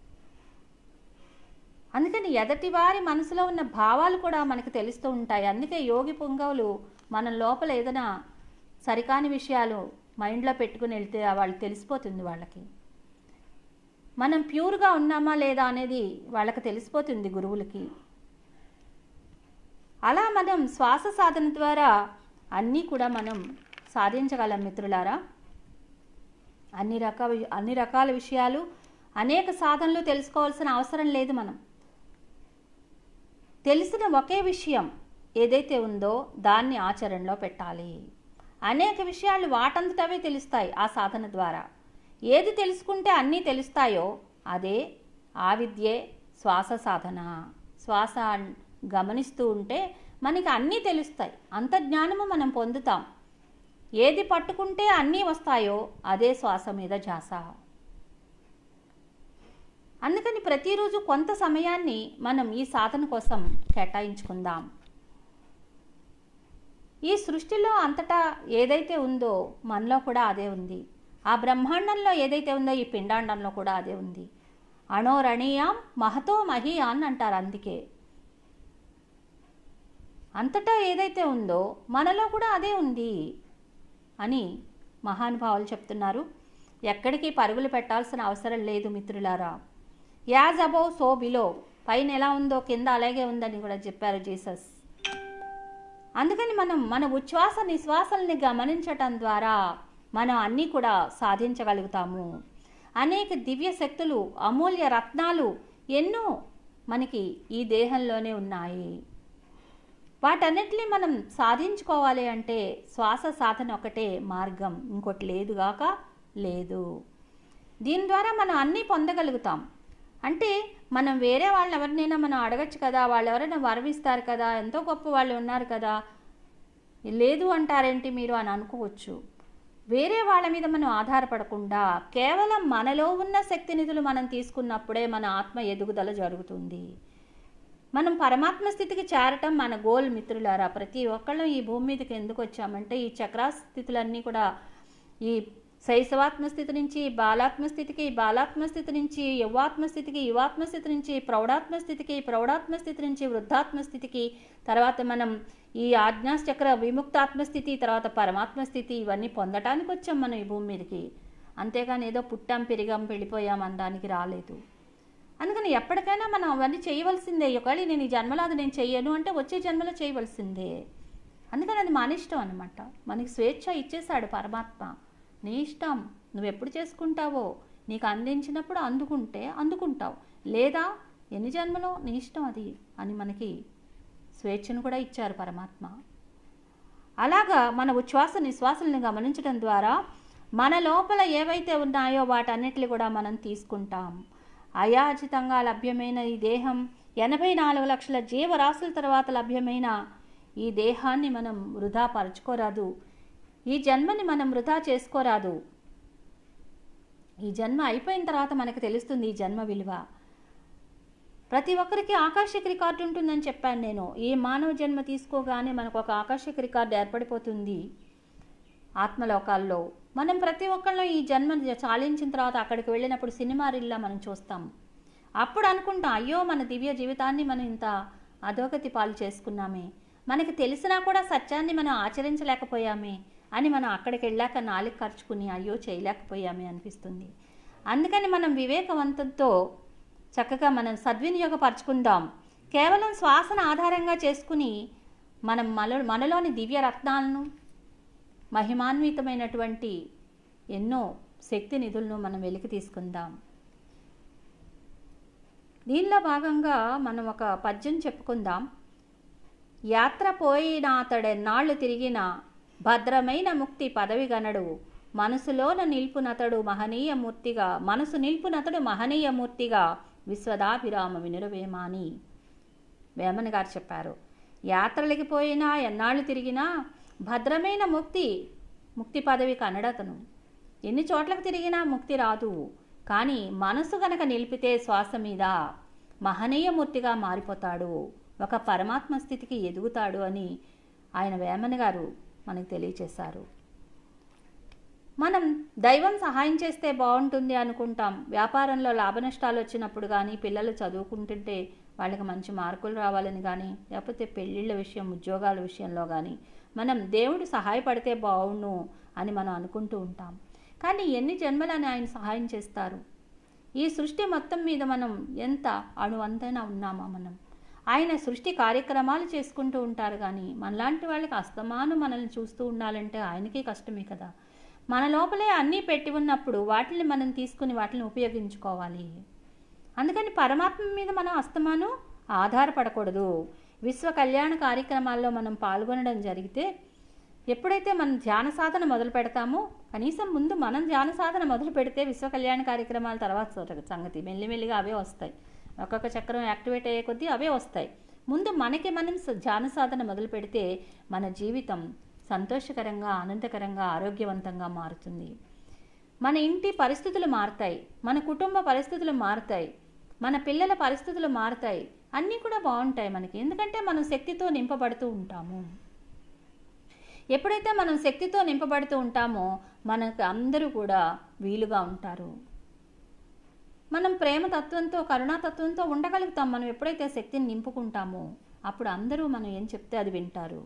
అందుకని ఎదటి వారి మనసులో ఉన్న భావాలు కూడా మనకు తెలుస్తూ ఉంటాయి అందుకే యోగి పుంగవులు మన లోపల ఏదైనా సరికాని విషయాలు మైండ్లో పెట్టుకుని వెళ్తే వాళ్ళు తెలిసిపోతుంది వాళ్ళకి మనం ప్యూర్గా ఉన్నామా లేదా అనేది వాళ్ళకి తెలిసిపోతుంది గురువులకి అలా మనం శ్వాస సాధన ద్వారా అన్నీ కూడా మనం సాధించగలం మిత్రులారా అన్ని రకాల అన్ని రకాల విషయాలు అనేక సాధనలు తెలుసుకోవాల్సిన అవసరం లేదు మనం తెలిసిన ఒకే విషయం ఏదైతే ఉందో దాన్ని ఆచరణలో పెట్టాలి అనేక విషయాలు వాటంతటవే తెలుస్తాయి ఆ సాధన ద్వారా ఏది తెలుసుకుంటే అన్నీ తెలుస్తాయో అదే ఆ విద్యే శ్వాస సాధన శ్వాస గమనిస్తూ ఉంటే మనకి అన్నీ తెలుస్తాయి అంత జ్ఞానము మనం పొందుతాం ఏది పట్టుకుంటే అన్నీ వస్తాయో అదే శ్వాస మీద ధ్యాస అందుకని ప్రతిరోజు కొంత సమయాన్ని మనం ఈ సాధన కోసం కేటాయించుకుందాం ఈ సృష్టిలో అంతటా ఏదైతే ఉందో మనలో కూడా అదే ఉంది ఆ బ్రహ్మాండంలో ఏదైతే ఉందో ఈ పిండాండంలో కూడా అదే ఉంది అణోరణీయం మహతో మహీయాన్ అంటారు అందుకే అంతటా ఏదైతే ఉందో మనలో కూడా అదే ఉంది అని మహానుభావులు చెప్తున్నారు ఎక్కడికి పరుగులు పెట్టాల్సిన అవసరం లేదు మిత్రులారా యాజ్ అబౌవ్ సో బిలో పైన ఎలా ఉందో కింద అలాగే ఉందని కూడా చెప్పారు జీసస్ అందుకని మనం మన ఉచ్ఛ్వాస నిశ్వాసల్ని గమనించటం ద్వారా మనం అన్నీ కూడా సాధించగలుగుతాము అనేక దివ్య శక్తులు అమూల్య రత్నాలు ఎన్నో మనకి ఈ దేహంలోనే ఉన్నాయి వాటన్నిటిని మనం సాధించుకోవాలి అంటే శ్వాస సాధన ఒకటే మార్గం ఇంకోటి లేదుగాక లేదు దీని ద్వారా మనం అన్నీ పొందగలుగుతాం అంటే మనం వేరే వాళ్ళని ఎవరినైనా మనం అడగచ్చు కదా వాళ్ళు ఎవరైనా వరవిస్తారు కదా ఎంతో గొప్ప వాళ్ళు ఉన్నారు కదా లేదు అంటారేంటి మీరు అని అనుకోవచ్చు వేరే వాళ్ళ మీద మనం ఆధారపడకుండా కేవలం మనలో ఉన్న శక్తి నిధులు మనం తీసుకున్నప్పుడే మన ఆత్మ ఎదుగుదల జరుగుతుంది మనం పరమాత్మ స్థితికి చేరటం మన గోల్ మిత్రులారా ప్రతి ఒక్కళ్ళం ఈ భూమి మీదకి ఎందుకు వచ్చామంటే ఈ చక్రా స్థితులన్నీ కూడా ఈ శైశవాత్మ స్థితి నుంచి బాలాత్మ స్థితికి బాలాత్మ స్థితి నుంచి యువాత్మ స్థితికి యువాత్మ స్థితి నుంచి ప్రౌఢాత్మ స్థితికి ప్రౌఢాత్మ స్థితి నుంచి వృద్ధాత్మ స్థితికి తర్వాత మనం ఈ ఆజ్ఞాచక్ర విముక్తాత్మ స్థితి తర్వాత పరమాత్మ స్థితి ఇవన్నీ పొందటానికి వచ్చాం మనం ఈ భూమి మీదకి అంతేగాని ఏదో పుట్టాం పెరిగాం వెళ్ళిపోయాం అనడానికి రాలేదు అందుకని ఎప్పటికైనా మనం అవన్నీ చేయవలసిందే ఒకవేళ నేను ఈ జన్మలో అది నేను చెయ్యను అంటే వచ్చే జన్మలో చేయవలసిందే అందుకని అది మన ఇష్టం అనమాట మనకి స్వేచ్ఛ ఇచ్చేశాడు పరమాత్మ నీ ఇష్టం నువ్వు ఎప్పుడు చేసుకుంటావో నీకు అందించినప్పుడు అందుకుంటే అందుకుంటావు లేదా ఎన్ని జన్మలో నీ ఇష్టం అది అని మనకి స్వేచ్ఛను కూడా ఇచ్చారు పరమాత్మ అలాగా మన ఉచ్ఛ్వాస నిశ్వాసాలను గమనించడం ద్వారా మన లోపల ఏవైతే ఉన్నాయో వాటన్నిటిని కూడా మనం తీసుకుంటాం అయాచితంగా లభ్యమైన ఈ దేహం ఎనభై నాలుగు లక్షల జీవరాశుల తర్వాత లభ్యమైన ఈ దేహాన్ని మనం వృధా పరచుకోరాదు ఈ జన్మని మనం వృధా చేసుకోరాదు ఈ జన్మ అయిపోయిన తర్వాత మనకు తెలుస్తుంది ఈ జన్మ విలువ ప్రతి ఒక్కరికి ఆకాశిక రికార్డు ఉంటుందని చెప్పాను నేను ఏ మానవ జన్మ తీసుకోగానే మనకు ఒక ఆకాశిక రికార్డు ఏర్పడిపోతుంది ఆత్మలోకాల్లో మనం ప్రతి ఒక్కళ్ళం ఈ జన్మ చాలించిన తర్వాత అక్కడికి వెళ్ళినప్పుడు సినిమా రీల్లా మనం చూస్తాం అప్పుడు అనుకుంటాం అయ్యో మన దివ్య జీవితాన్ని మనం ఇంత అధోగతి పాలు చేసుకున్నామే మనకి తెలిసినా కూడా సత్యాన్ని మనం ఆచరించలేకపోయామే అని మనం అక్కడికి వెళ్ళాక నాలుగు ఖర్చుకుని అయ్యో చేయలేకపోయామే అనిపిస్తుంది అందుకని మనం వివేకవంతంతో చక్కగా మనం సద్వినియోగపరచుకుందాం కేవలం శ్వాసన ఆధారంగా చేసుకుని మనం మన మనలోని దివ్య రత్నాలను మహిమాన్వితమైనటువంటి ఎన్నో శక్తి నిధులను మనం వెలికి తీసుకుందాం దీనిలో భాగంగా మనం ఒక పద్యం చెప్పుకుందాం యాత్ర పోయిన అతడెన్నాళ్ళు తిరిగిన భద్రమైన ముక్తి పదవి గనడు మనసులోన నిల్పునతడు మహనీయ మూర్తిగా మనసు నిల్పునతడు మహనీయ మూర్తిగా విశ్వదాభిరామ వినురవేమాని వేమన్ గారు చెప్పారు యాత్రలకి పోయినా ఎన్నాళ్ళు తిరిగినా భద్రమైన ముక్తి ముక్తి పదవి కనడతను ఎన్ని చోట్లకు తిరిగినా ముక్తి రాదు కానీ మనసు గనక నిలిపితే శ్వాస మీద మహనీయ మూర్తిగా మారిపోతాడు ఒక పరమాత్మ స్థితికి ఎదుగుతాడు అని ఆయన వేమన గారు మనకు తెలియచేశారు మనం దైవం సహాయం చేస్తే బాగుంటుంది అనుకుంటాం వ్యాపారంలో లాభనష్టాలు వచ్చినప్పుడు కానీ పిల్లలు చదువుకుంటుంటే వాళ్ళకి మంచి మార్కులు రావాలని కానీ లేకపోతే పెళ్ళిళ్ళ విషయం ఉద్యోగాల విషయంలో కానీ మనం దేవుడు సహాయపడితే బాగుండు అని మనం అనుకుంటూ ఉంటాం కానీ ఎన్ని జన్మలని ఆయన సహాయం చేస్తారు ఈ సృష్టి మొత్తం మీద మనం ఎంత అణువంతైనా ఉన్నామా మనం ఆయన సృష్టి కార్యక్రమాలు చేసుకుంటూ ఉంటారు కానీ మనలాంటి వాళ్ళకి అస్తమానం మనల్ని చూస్తూ ఉండాలంటే ఆయనకి కష్టమే కదా మన లోపలే అన్నీ పెట్టి ఉన్నప్పుడు వాటిని మనం తీసుకుని వాటిని ఉపయోగించుకోవాలి అందుకని పరమాత్మ మీద మనం అస్తమానం ఆధారపడకూడదు విశ్వ కళ్యాణ కార్యక్రమాల్లో మనం పాల్గొనడం జరిగితే ఎప్పుడైతే మనం ధ్యాన సాధన మొదలు పెడతామో కనీసం ముందు మనం ధ్యాన సాధన మొదలు పెడితే విశ్వ కళ్యాణ కార్యక్రమాల తర్వాత సంగతి మెల్లిమెల్లిగా అవే వస్తాయి ఒక్కొక్క చక్రం యాక్టివేట్ అయ్యే కొద్దీ అవే వస్తాయి ముందు మనకి మనం ధ్యాన సాధన మొదలు పెడితే మన జీవితం సంతోషకరంగా ఆనందకరంగా ఆరోగ్యవంతంగా మారుతుంది మన ఇంటి పరిస్థితులు మారుతాయి మన కుటుంబ పరిస్థితులు మారుతాయి మన పిల్లల పరిస్థితులు మారుతాయి అన్నీ కూడా బాగుంటాయి మనకి ఎందుకంటే మనం శక్తితో నింపబడుతూ ఉంటాము ఎప్పుడైతే మనం శక్తితో నింపబడుతూ ఉంటామో మనకు అందరూ కూడా వీలుగా ఉంటారు మనం ప్రేమతత్వంతో కరుణాతత్వంతో ఉండగలుగుతాం మనం ఎప్పుడైతే శక్తిని నింపుకుంటామో అప్పుడు అందరూ మనం ఏం చెప్తే అది వింటారు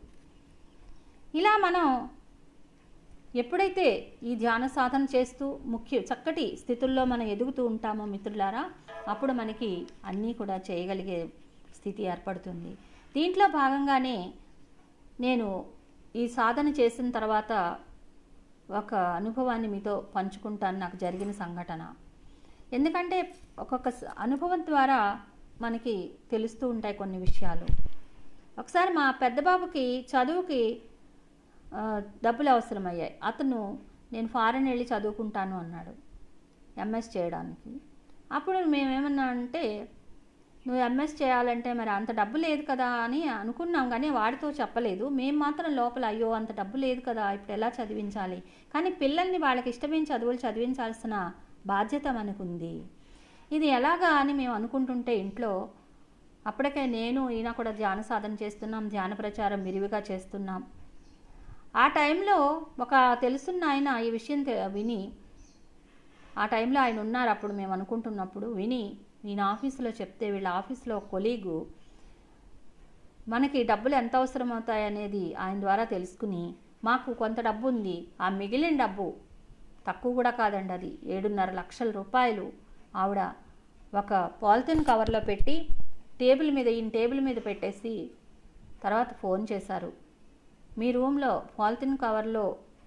ఇలా మనం ఎప్పుడైతే ఈ ధ్యాన సాధన చేస్తూ ముఖ్య చక్కటి స్థితుల్లో మనం ఎదుగుతూ ఉంటామో మిత్రులారా అప్పుడు మనకి అన్నీ కూడా చేయగలిగే స్థితి ఏర్పడుతుంది దీంట్లో భాగంగానే నేను ఈ సాధన చేసిన తర్వాత ఒక అనుభవాన్ని మీతో పంచుకుంటాను నాకు జరిగిన సంఘటన ఎందుకంటే ఒక్కొక్క స- అనుభవం ద్వారా మనకి తెలుస్తూ ఉంటాయి కొన్ని విషయాలు ఒకసారి మా పెద్ద బాబుకి చదువుకి ఆ, డబ్బులు అవసరమయ్యాయి అతను నేను ఫారెన్ వెళ్ళి చదువుకుంటాను అన్నాడు ఎంఎస్ చేయడానికి అప్పుడు మేమేమన్నా అంటే నువ్వు ఎంఎస్ చేయాలంటే మరి అంత డబ్బు లేదు కదా అని అనుకున్నాం కానీ వాడితో చెప్పలేదు మేము మాత్రం లోపల అయ్యో అంత డబ్బు లేదు కదా ఇప్పుడు ఎలా చదివించాలి కానీ పిల్లల్ని వాళ్ళకి ఇష్టమైన చదువులు చదివించాల్సిన బాధ్యత మనకుంది ఇది ఎలాగా అని మేము అనుకుంటుంటే ఇంట్లో అప్పటికే నేను ఈయన కూడా ధ్యాన సాధన చేస్తున్నాం ధ్యాన ప్రచారం విరివిగా చేస్తున్నాం ఆ టైంలో ఒక తెలుసున్న ఆయన ఈ విషయం తె- విని ఆ టైంలో ఆయన ఉన్నారు అప్పుడు మేము అనుకుంటున్నప్పుడు విని ఈయన ఆఫీసులో చెప్తే వీళ్ళ ఆఫీస్లో ఒక కొలీగు మనకి డబ్బులు ఎంత అవసరం అవుతాయి అనేది ఆయన ద్వారా తెలుసుకుని మాకు కొంత డబ్బు ఉంది ఆ మిగిలిన డబ్బు తక్కువ కూడా కాదండి అది ఏడున్నర లక్షల రూపాయలు ఆవిడ ఒక పాలిథిన్ కవర్లో పెట్టి టేబుల్ మీద ఈయన టేబుల్ మీద పెట్టేసి తర్వాత ఫోన్ చేశారు మీ రూమ్లో పాలిథిన్ కవర్లో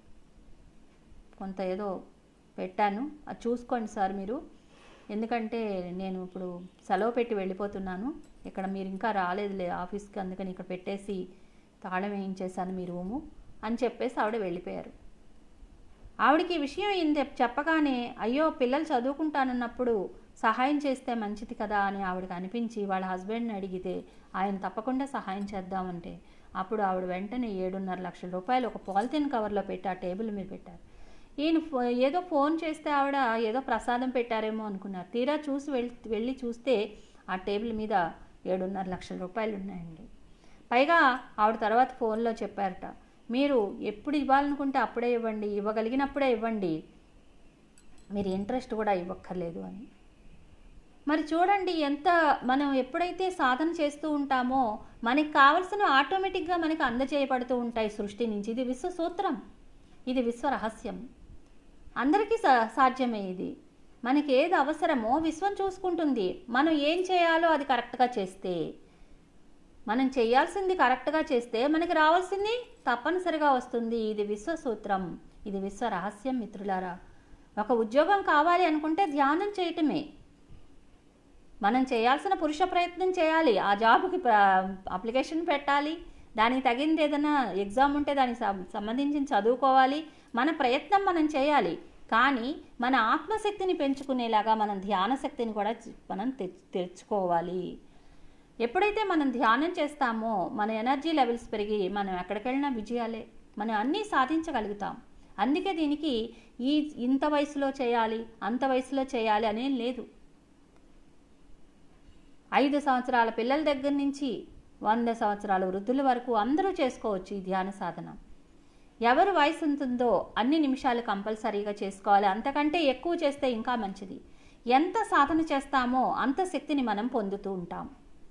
కొంత ఏదో పెట్టాను అది చూసుకోండి సార్ మీరు ఎందుకంటే నేను ఇప్పుడు సెలవు పెట్టి వెళ్ళిపోతున్నాను ఇక్కడ మీరు ఇంకా రాలేదులే ఆఫీస్కి అందుకని ఇక్కడ పెట్టేసి తాళం వేయించేశాను మీ రూము అని చెప్పేసి ఆవిడ వెళ్ళిపోయారు ఆవిడకి ఈ విషయం ఇంత చెప్పగానే అయ్యో పిల్లలు చదువుకుంటానన్నప్పుడు సహాయం చేస్తే మంచిది కదా అని ఆవిడకి అనిపించి వాళ్ళ హస్బెండ్ని అడిగితే ఆయన తప్పకుండా సహాయం చేద్దామంటే అప్పుడు ఆవిడ వెంటనే ఏడున్నర లక్షల రూపాయలు ఒక పాలిథిన్ కవర్లో పెట్టి ఆ టేబుల్ మీద పెట్టారు ఈయన ఫో- ఏదో ఫోన్ చేస్తే ఆవిడ ఏదో ప్రసాదం పెట్టారేమో అనుకున్నారు తీరా చూసి వెళ్ళి వెళ్ళి చూస్తే ఆ టేబుల్ మీద ఏడున్నర లక్షల రూపాయలు ఉన్నాయండి పైగా ఆవిడ తర్వాత ఫోన్లో చెప్పారట మీరు ఎప్పుడు ఇవ్వాలనుకుంటే అప్పుడే ఇవ్వండి ఇవ్వగలిగినప్పుడే ఇవ్వండి మీరు ఇంట్రెస్ట్ కూడా ఇవ్వక్కర్లేదు అని మరి చూడండి ఎంత మనం ఎప్పుడైతే సాధన చేస్తూ ఉంటామో మనకి కావలసిన ఆటోమేటిక్గా మనకి అందజేయబడుతూ ఉంటాయి సృష్టి నుంచి ఇది విశ్వ సూత్రం ఇది విశ్వ రహస్యం అందరికీ సా సాధ్యమే ఇది మనకి ఏది అవసరమో విశ్వం చూసుకుంటుంది మనం ఏం చేయాలో అది కరెక్ట్గా చేస్తే మనం చేయాల్సింది కరెక్ట్గా చేస్తే మనకి రావాల్సింది తప్పనిసరిగా వస్తుంది ఇది విశ్వ సూత్రం ఇది విశ్వ రహస్యం మిత్రులారా ఒక ఉద్యోగం కావాలి అనుకుంటే ధ్యానం చేయటమే మనం చేయాల్సిన పురుష ప్రయత్నం చేయాలి ఆ జాబ్కి అప్లికేషన్ పెట్టాలి దానికి తగింది ఏదైనా ఎగ్జామ్ ఉంటే దానికి సం- సంబంధించిన చదువుకోవాలి మన ప్రయత్నం మనం చేయాలి కానీ మన ఆత్మశక్తిని పెంచుకునేలాగా మనం ధ్యాన శక్తిని కూడా చ- మనం తె- తెచ్చుకోవాలి ఎప్పుడైతే మనం ధ్యానం చేస్తామో మన ఎనర్జీ లెవెల్స్ పెరిగి మనం ఎక్కడికెళ్ళినా విజయాలే మనం అన్నీ సాధించగలుగుతాం అందుకే దీనికి ఈ ఇంత వయసులో చేయాలి అంత వయసులో చేయాలి అనేం లేదు ఐదు సంవత్సరాల పిల్లల దగ్గర నుంచి వంద సంవత్సరాల వృద్ధుల వరకు అందరూ చేసుకోవచ్చు ఈ ధ్యాన సాధన ఎవరు వయసు ఉంటుందో అన్ని నిమిషాలు కంపల్సరీగా చేసుకోవాలి అంతకంటే ఎక్కువ చేస్తే ఇంకా మంచిది ఎంత సాధన చేస్తామో అంత శక్తిని మనం పొందుతూ ఉంటాం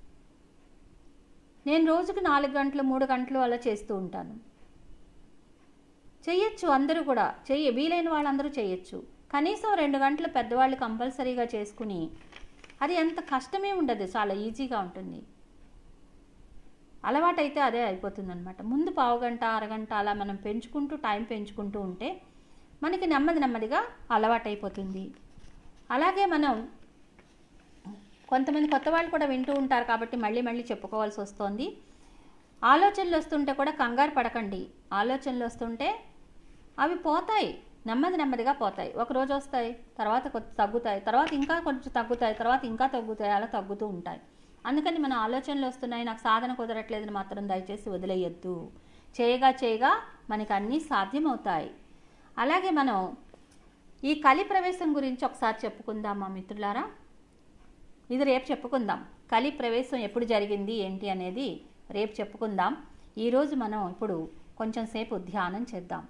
నేను రోజుకు నాలుగు గంటలు మూడు గంటలు అలా చేస్తూ ఉంటాను చెయ్యొచ్చు అందరూ కూడా చెయ్యి వీలైన వాళ్ళందరూ చేయొచ్చు కనీసం రెండు గంటలు పెద్దవాళ్ళు కంపల్సరీగా చేసుకుని అది ఎంత కష్టమే ఉండదు చాలా ఈజీగా ఉంటుంది అలవాటైతే అదే అయిపోతుందన్నమాట ముందు పావు గంట అరగంట అలా మనం పెంచుకుంటూ టైం పెంచుకుంటూ ఉంటే మనకి నెమ్మది నెమ్మదిగా అలవాటైపోతుంది అలాగే మనం కొంతమంది కొత్త వాళ్ళు కూడా వింటూ ఉంటారు కాబట్టి మళ్ళీ మళ్ళీ చెప్పుకోవాల్సి వస్తుంది ఆలోచనలు వస్తుంటే కూడా కంగారు పడకండి ఆలోచనలు వస్తుంటే అవి పోతాయి నెమ్మది నెమ్మదిగా పోతాయి ఒక రోజు వస్తాయి తర్వాత కొంచెం తగ్గుతాయి తర్వాత ఇంకా కొంచెం తగ్గుతాయి తర్వాత ఇంకా తగ్గుతాయి అలా తగ్గుతూ ఉంటాయి అందుకని మన ఆలోచనలు వస్తున్నాయి నాకు సాధన కుదరట్లేదని మాత్రం దయచేసి వదిలేయొద్దు చేయగా చేయగా మనకి అన్నీ సాధ్యమవుతాయి అలాగే మనం ఈ కలి ప్రవేశం గురించి ఒకసారి చెప్పుకుందాం మా మిత్రులారా ఇది రేపు చెప్పుకుందాం కలి ప్రవేశం ఎప్పుడు జరిగింది ఏంటి అనేది రేపు చెప్పుకుందాం ఈరోజు మనం ఇప్పుడు కొంచెం సేపు ధ్యానం చేద్దాం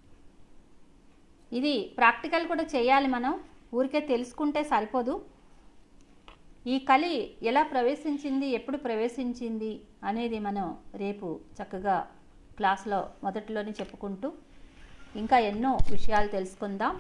ఇది ప్రాక్టికల్ కూడా చేయాలి మనం ఊరికే తెలుసుకుంటే సరిపోదు ఈ కలి ఎలా ప్రవేశించింది ఎప్పుడు ప్రవేశించింది అనేది మనం రేపు చక్కగా క్లాస్లో మొదటిలోనే చెప్పుకుంటూ ఇంకా ఎన్నో విషయాలు తెలుసుకుందాం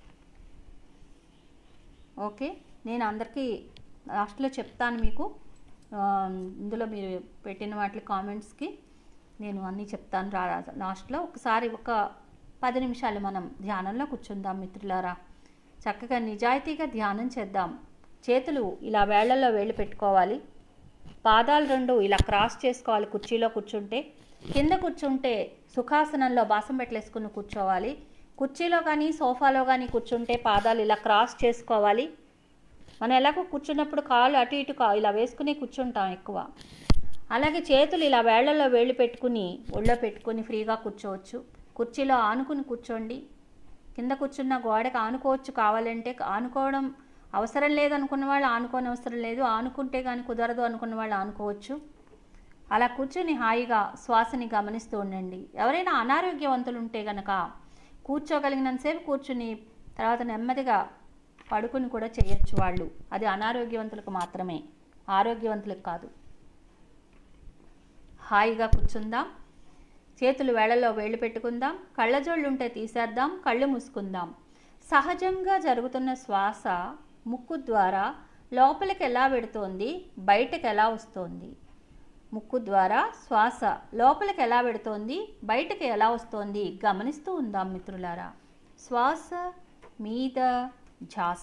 ఓకే నేను అందరికీ లాస్ట్లో చెప్తాను మీకు ఆ, ఇందులో మీరు పెట్టిన వాటి కామెంట్స్కి నేను అన్నీ చెప్తాను రా లాస్ట్లో ఒకసారి ఒక పది నిమిషాలు మనం ధ్యానంలో కూర్చుందాం మిత్రులారా చక్కగా నిజాయితీగా ధ్యానం చేద్దాం చేతులు ఇలా వేళ్లలో వేళ్ళు పెట్టుకోవాలి పాదాలు రెండు ఇలా క్రాస్ చేసుకోవాలి కుర్చీలో కూర్చుంటే కింద కూర్చుంటే సుఖాసనంలో బాసం పెట్టలేసుకుని కూర్చోవాలి కుర్చీలో కానీ సోఫాలో కానీ కూర్చుంటే పాదాలు ఇలా క్రాస్ చేసుకోవాలి మనం ఎలాగో కూర్చున్నప్పుడు కాళ్ళు అటు ఇటు కా ఇలా వేసుకుని కూర్చుంటాం ఎక్కువ అలాగే చేతులు ఇలా వేళ్లలో వేళ్ళు పెట్టుకుని ఒళ్ళో పెట్టుకుని ఫ్రీగా కూర్చోవచ్చు కుర్చీలో ఆనుకుని కూర్చోండి కింద కూర్చున్న గోడకి ఆనుకోవచ్చు కావాలంటే ఆనుకోవడం అవసరం లేదనుకున్న వాళ్ళు ఆనుకోని అవసరం లేదు ఆనుకుంటే కానీ కుదరదు అనుకున్న వాళ్ళు ఆనుకోవచ్చు అలా కూర్చుని హాయిగా శ్వాసని గమనిస్తూ ఉండండి ఎవరైనా అనారోగ్యవంతులు ఉంటే గనక కూర్చోగలిగినంతసేపు కూర్చుని తర్వాత నెమ్మదిగా పడుకుని కూడా చేయొచ్చు వాళ్ళు అది అనారోగ్యవంతులకు మాత్రమే ఆరోగ్యవంతులకు కాదు హాయిగా కూర్చుందాం చేతులు వేళల్లో వేళ్ళు పెట్టుకుందాం కళ్ళజోళ్ళు ఉంటే తీసేద్దాం కళ్ళు మూసుకుందాం సహజంగా జరుగుతున్న శ్వాస ముక్కు ద్వారా లోపలికి ఎలా పెడుతోంది బయటకు ఎలా వస్తోంది ముక్కు ద్వారా శ్వాస లోపలికి ఎలా పెడుతోంది బయటకు ఎలా వస్తోంది గమనిస్తూ ఉందాం మిత్రులారా శ్వాస మీద ఝాస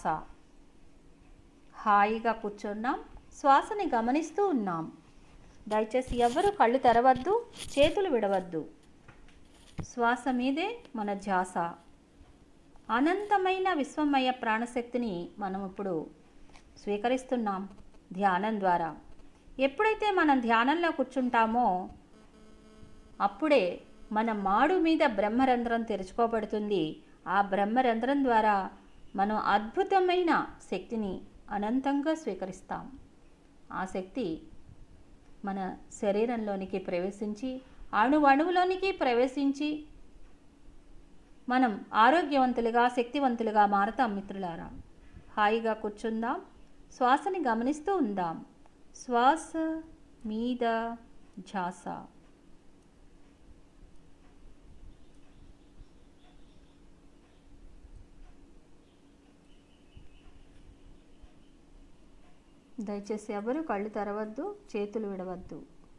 హాయిగా కూర్చున్నాం శ్వాసని గమనిస్తూ ఉన్నాం దయచేసి ఎవరు కళ్ళు తెరవద్దు చేతులు విడవద్దు శ్వాస మీదే మన ధ్యాస అనంతమైన విశ్వమయ ప్రాణశక్తిని మనం ఇప్పుడు స్వీకరిస్తున్నాం ధ్యానం ద్వారా ఎప్పుడైతే మనం ధ్యానంలో కూర్చుంటామో అప్పుడే మన మాడు మీద బ్రహ్మరంధ్రం తెరుచుకోబడుతుంది ఆ బ్రహ్మరంధ్రం ద్వారా మనం అద్భుతమైన శక్తిని అనంతంగా స్వీకరిస్తాం ఆ శక్తి మన శరీరంలోనికి ప్రవేశించి అణువణువులోనికి ప్రవేశించి మనం ఆరోగ్యవంతులుగా శక్తివంతులుగా మారతాం మిత్రులారా హాయిగా కూర్చుందాం శ్వాసని గమనిస్తూ ఉందాం శ్వాస మీద ఝాస దయచేసి ఎవరు కళ్ళు తెరవద్దు చేతులు విడవద్దు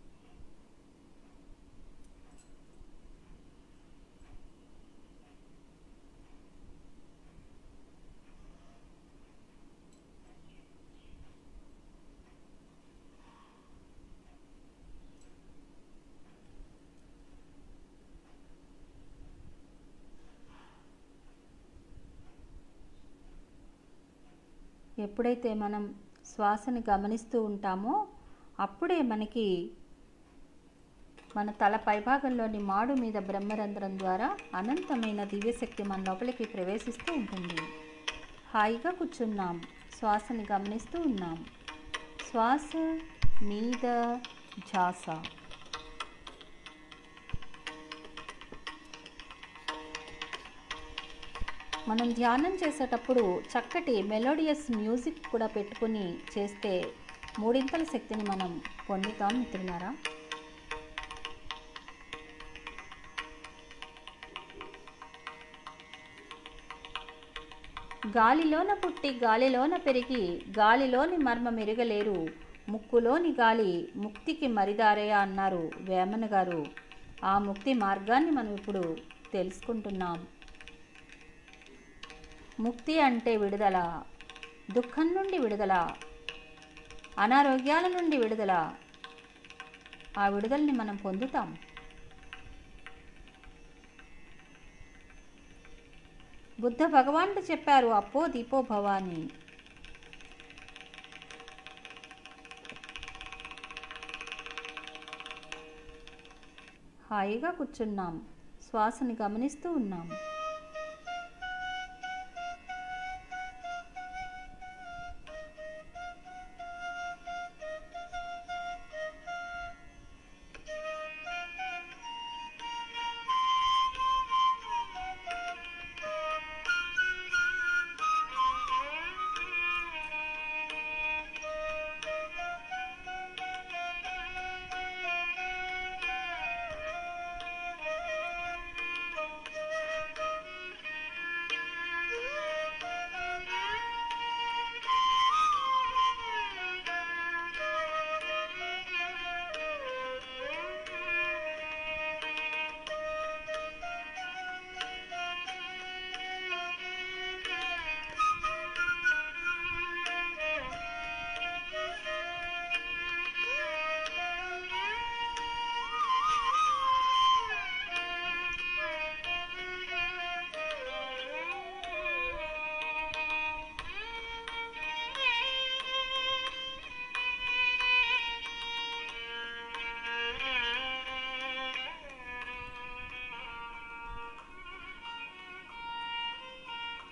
ఎప్పుడైతే మనం శ్వాసని గమనిస్తూ ఉంటామో అప్పుడే మనకి మన తల పైభాగంలోని మాడు మీద బ్రహ్మరంధ్రం ద్వారా అనంతమైన దివ్యశక్తి మన లోపలికి ప్రవేశిస్తూ ఉంటుంది హాయిగా కూర్చున్నాం శ్వాసని గమనిస్తూ ఉన్నాం శ్వాస మీద ఝాస మనం ధ్యానం చేసేటప్పుడు చక్కటి మెలోడియస్ మ్యూజిక్ కూడా పెట్టుకుని చేస్తే మూడింతల శక్తిని మనం పొందుతాం మిత్రులారా గాలిలోన పుట్టి గాలిలోన పెరిగి గాలిలోని మర్మ మెరుగలేరు ముక్కులోని గాలి ముక్తికి మరిదారయ్య అన్నారు వేమన గారు ఆ ముక్తి మార్గాన్ని మనం ఇప్పుడు తెలుసుకుంటున్నాం ముక్తి అంటే విడుదల దుఃఖం నుండి విడుదల అనారోగ్యాల నుండి విడుదల ఆ విడుదలని మనం పొందుతాం బుద్ధ భగవానుడు చెప్పారు అప్పో దీపో భవాని హాయిగా కూర్చున్నాం శ్వాసని గమనిస్తూ ఉన్నాం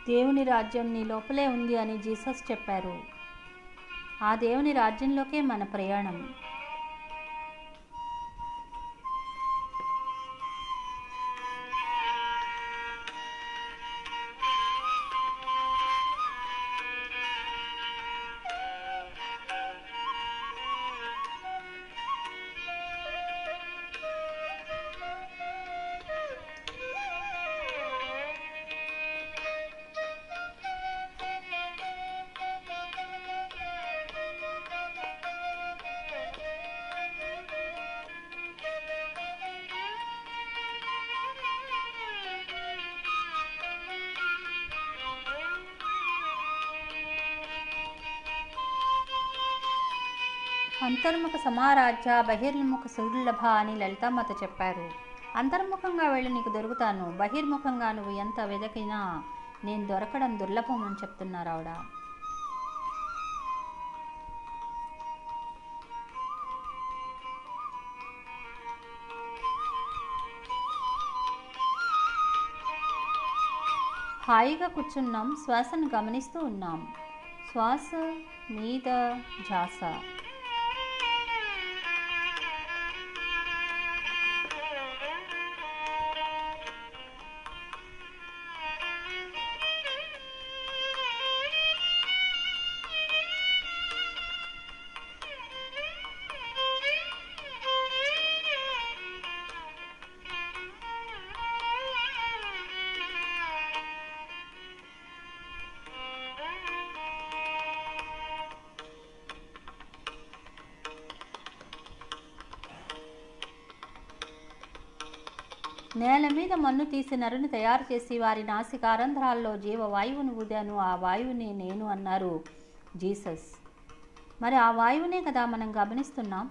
దేవుని రాజ్యం నీ లోపలే ఉంది అని జీసస్ చెప్పారు ఆ దేవుని రాజ్యంలోకే మన ప్రయాణం అంతర్ముఖ సమారాజ్య బహిర్ముఖ సుదుర్లభ అని లలితామాత చెప్పారు అంతర్ముఖంగా వెళ్ళి నీకు దొరుకుతాను బహిర్ముఖంగా నువ్వు ఎంత వెదకినా నేను దొరకడం దుర్లభం అని చెప్తున్నారు ఆవిడ హాయిగా కూర్చున్నాం శ్వాసను గమనిస్తూ ఉన్నాం శ్వాస మీద ఝాస నేల మీద మన్ను తీసి నరుని తయారు చేసి వారి నాసికారంధ్రాల్లో జీవవాయువును ఊదాను ఆ వాయువుని నేను అన్నారు జీసస్ మరి ఆ వాయువునే కదా మనం గమనిస్తున్నాం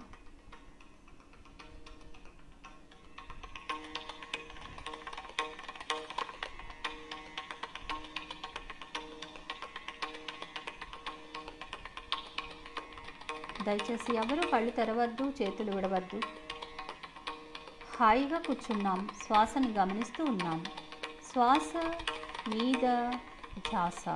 దయచేసి ఎవరు కళ్ళు తెరవద్దు చేతులు విడవద్దు హాయిగా కూర్చున్నాం శ్వాసను గమనిస్తూ ఉన్నాం శ్వాస మీద ఝాస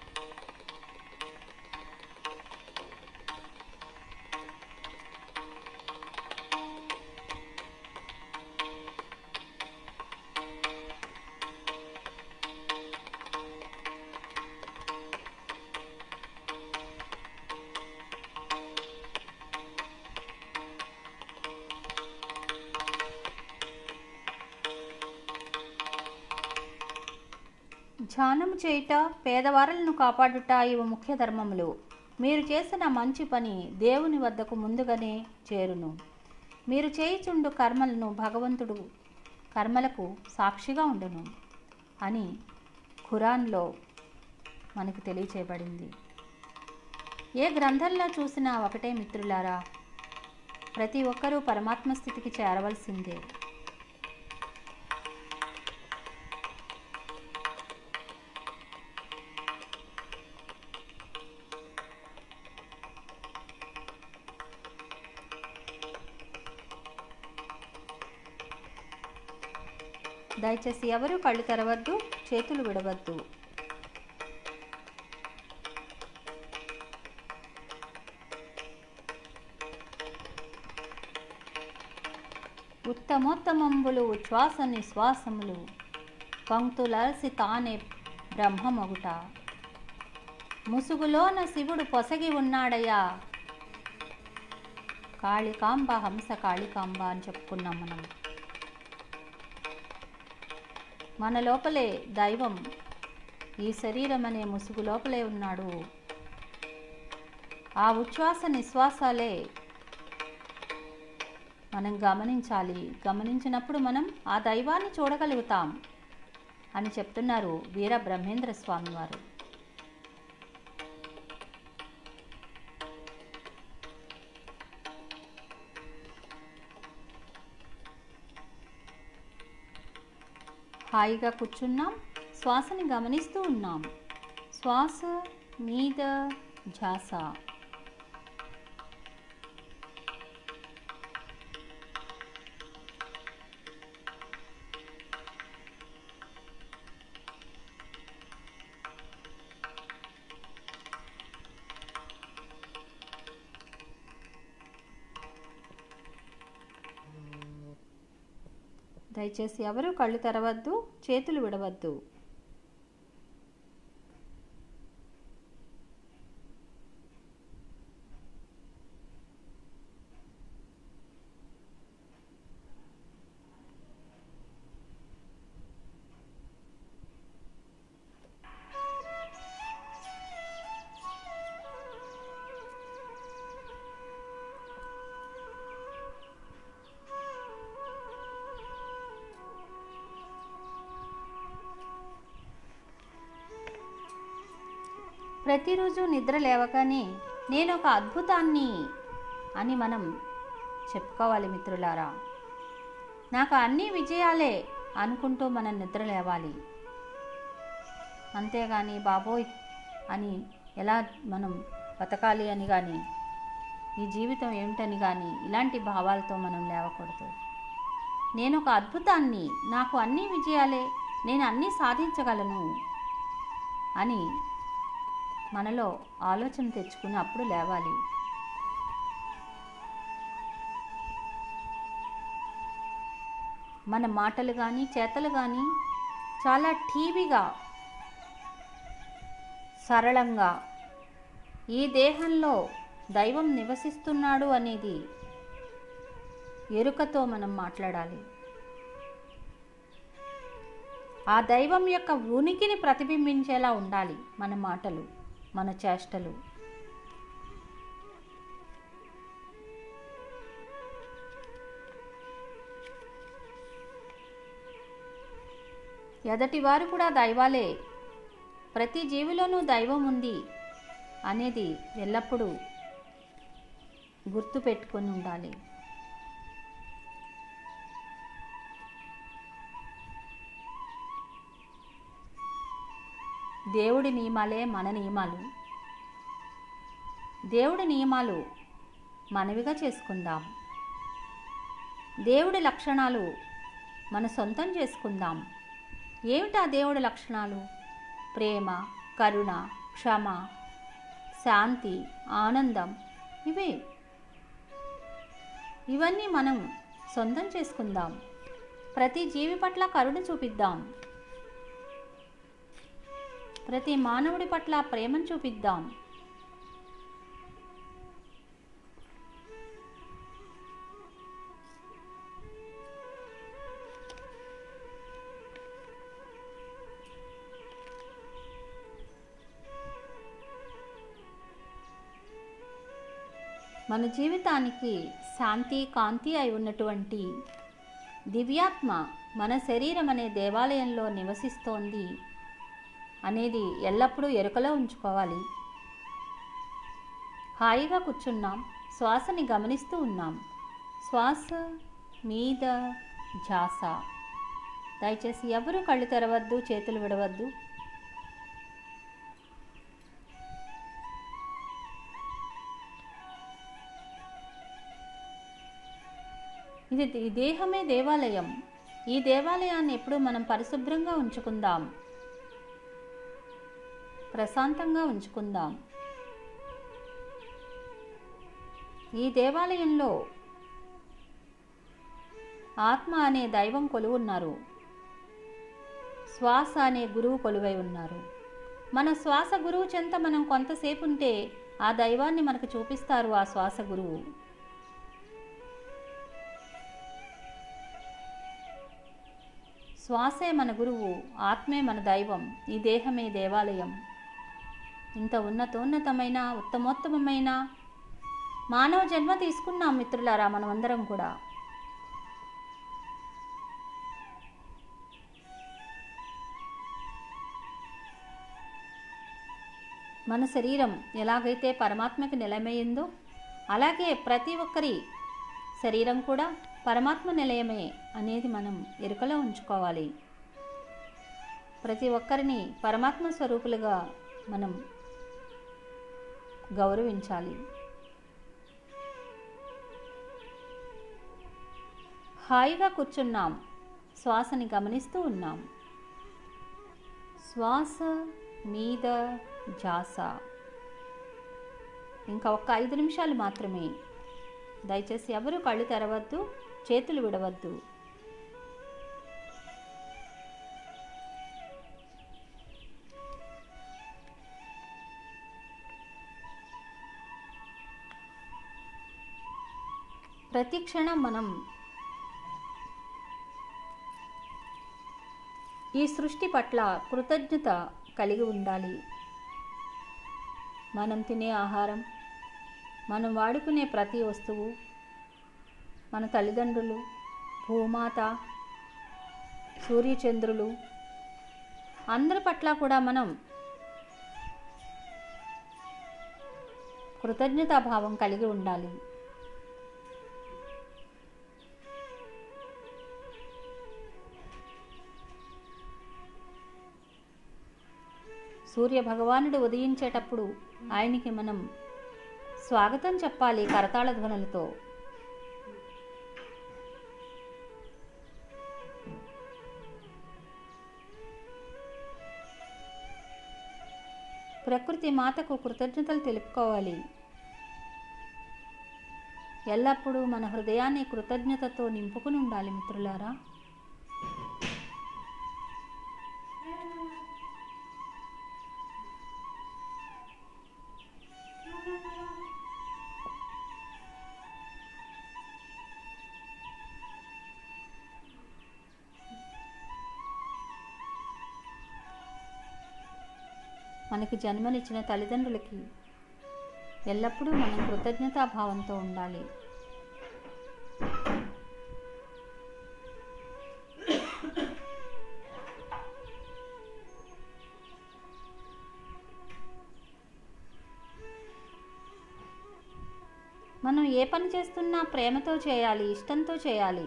ధ్యానము చేయుట పేదవారలను కాపాడుట ఇవి ముఖ్య ధర్మములు మీరు చేసిన మంచి పని దేవుని వద్దకు ముందుగానే చేరును మీరు చేయుచుండు కర్మలను భగవంతుడు కర్మలకు సాక్షిగా ఉండును అని ఖురాన్లో మనకు తెలియచేయబడింది ఏ గ్రంథంలో చూసినా ఒకటే మిత్రులారా ప్రతి ఒక్కరూ పరమాత్మ స్థితికి చేరవలసిందే దయచేసి ఎవరు కళ్ళు తెరవద్దు చేతులు విడవద్దు ఉత్తమోత్తమంబులు ఉచ్ఛ్వాస నిశ్వాసములు పంక్తులసి తానే బ్రహ్మమగుట ముసుగులోన శివుడు పొసగి ఉన్నాడయ్యా కాళికాంబ హంస కాళికాంబ అని చెప్పుకున్నాం మనం మన లోపలే దైవం ఈ శరీరం అనే ముసుగు లోపలే ఉన్నాడు ఆ ఉచ్ఛ్వాస నిశ్వాసాలే మనం గమనించాలి గమనించినప్పుడు మనం ఆ దైవాన్ని చూడగలుగుతాం అని చెప్తున్నారు వీర బ్రహ్మేంద్ర స్వామి వారు హాయిగా కూర్చున్నాం శ్వాసని గమనిస్తూ ఉన్నాం శ్వాస మీద ఝాస దయచేసి ఎవరు కళ్ళు తెరవద్దు చేతులు విడవద్దు ప్రతిరోజు నిద్ర లేవగానే నేను ఒక అద్భుతాన్ని అని మనం చెప్పుకోవాలి మిత్రులారా నాకు అన్ని విజయాలే అనుకుంటూ మనం నిద్ర లేవాలి అంతేగాని బాబోయ్ అని ఎలా మనం బతకాలి అని కానీ ఈ జీవితం ఏమిటని కానీ ఇలాంటి భావాలతో మనం లేవకూడదు నేను ఒక అద్భుతాన్ని నాకు అన్ని విజయాలే నేను అన్నీ సాధించగలను అని మనలో ఆలోచన తెచ్చుకుని అప్పుడు లేవాలి మన మాటలు కానీ చేతలు కానీ చాలా ఠీవిగా సరళంగా ఈ దేహంలో దైవం నివసిస్తున్నాడు అనేది ఎరుకతో మనం మాట్లాడాలి ఆ దైవం యొక్క ఉనికిని ప్రతిబింబించేలా ఉండాలి మన మాటలు మన చేష్టలు ఎదటివారు కూడా దైవాలే ప్రతి జీవిలోనూ దైవం ఉంది అనేది ఎల్లప్పుడూ గుర్తు పెట్టుకొని ఉండాలి దేవుడి నియమాలే మన నియమాలు దేవుడి నియమాలు మనవిగా చేసుకుందాం దేవుడి లక్షణాలు మన సొంతం చేసుకుందాం ఏమిటా దేవుడి లక్షణాలు ప్రేమ కరుణ క్షమ శాంతి ఆనందం ఇవే ఇవన్నీ మనం సొంతం చేసుకుందాం ప్రతి జీవి పట్ల కరుణ చూపిద్దాం ప్రతి మానవుడి పట్ల ప్రేమను చూపిద్దాం మన జీవితానికి శాంతి కాంతి అయి ఉన్నటువంటి దివ్యాత్మ మన శరీరం అనే దేవాలయంలో నివసిస్తోంది అనేది ఎల్లప్పుడూ ఎరుకలో ఉంచుకోవాలి హాయిగా కూర్చున్నాం శ్వాసని గమనిస్తూ ఉన్నాం శ్వాస మీద ఝాస దయచేసి ఎవరు కళ్ళు తెరవద్దు చేతులు విడవద్దు ఇది ఈ దేహమే దేవాలయం ఈ దేవాలయాన్ని ఎప్పుడూ మనం పరిశుభ్రంగా ఉంచుకుందాం ప్రశాంతంగా ఉంచుకుందాం ఈ దేవాలయంలో ఆత్మ అనే దైవం కొలువున్నారు శ్వాస అనే గురువు కొలువై ఉన్నారు మన శ్వాస గురువు చెంత మనం కొంతసేపు ఉంటే ఆ దైవాన్ని మనకు చూపిస్తారు ఆ శ్వాస గురువు శ్వాసే మన గురువు ఆత్మే మన దైవం ఈ దేహమే దేవాలయం ఇంత ఉన్నతోన్నతమైన ఉత్తమోత్తమమైన మానవ జన్మ తీసుకున్నాం మిత్రులారా మనమందరం కూడా మన శరీరం ఎలాగైతే పరమాత్మకి నిలయమైందో అలాగే ప్రతి ఒక్కరి శరీరం కూడా పరమాత్మ నిలయమే అనేది మనం ఎరుకలో ఉంచుకోవాలి ప్రతి ఒక్కరిని పరమాత్మ స్వరూపులుగా మనం గౌరవించాలి హాయిగా కూర్చున్నాం శ్వాసని గమనిస్తూ ఉన్నాం శ్వాస మీద జాస ఇంకా ఒక్క ఐదు నిమిషాలు మాత్రమే దయచేసి ఎవరు కళ్ళు తెరవద్దు చేతులు విడవద్దు ప్రతి క్షణం మనం ఈ సృష్టి పట్ల కృతజ్ఞత కలిగి ఉండాలి మనం తినే ఆహారం మనం వాడుకునే ప్రతి వస్తువు మన తల్లిదండ్రులు భూమాత సూర్యచంద్రులు అందరి పట్ల కూడా మనం కృతజ్ఞతాభావం కలిగి ఉండాలి సూర్య భగవానుడు ఉదయించేటప్పుడు ఆయనకి మనం స్వాగతం చెప్పాలి కరతాళ ధ్వనులతో ప్రకృతి మాతకు కృతజ్ఞతలు తెలుపుకోవాలి ఎల్లప్పుడూ మన హృదయాన్ని కృతజ్ఞతతో నింపుకుని ఉండాలి మిత్రులారా మనకి జన్మనిచ్చిన తల్లిదండ్రులకి ఎల్లప్పుడూ మనం కృతజ్ఞతాభావంతో ఉండాలి మనం ఏ పని చేస్తున్నా ప్రేమతో చేయాలి ఇష్టంతో చేయాలి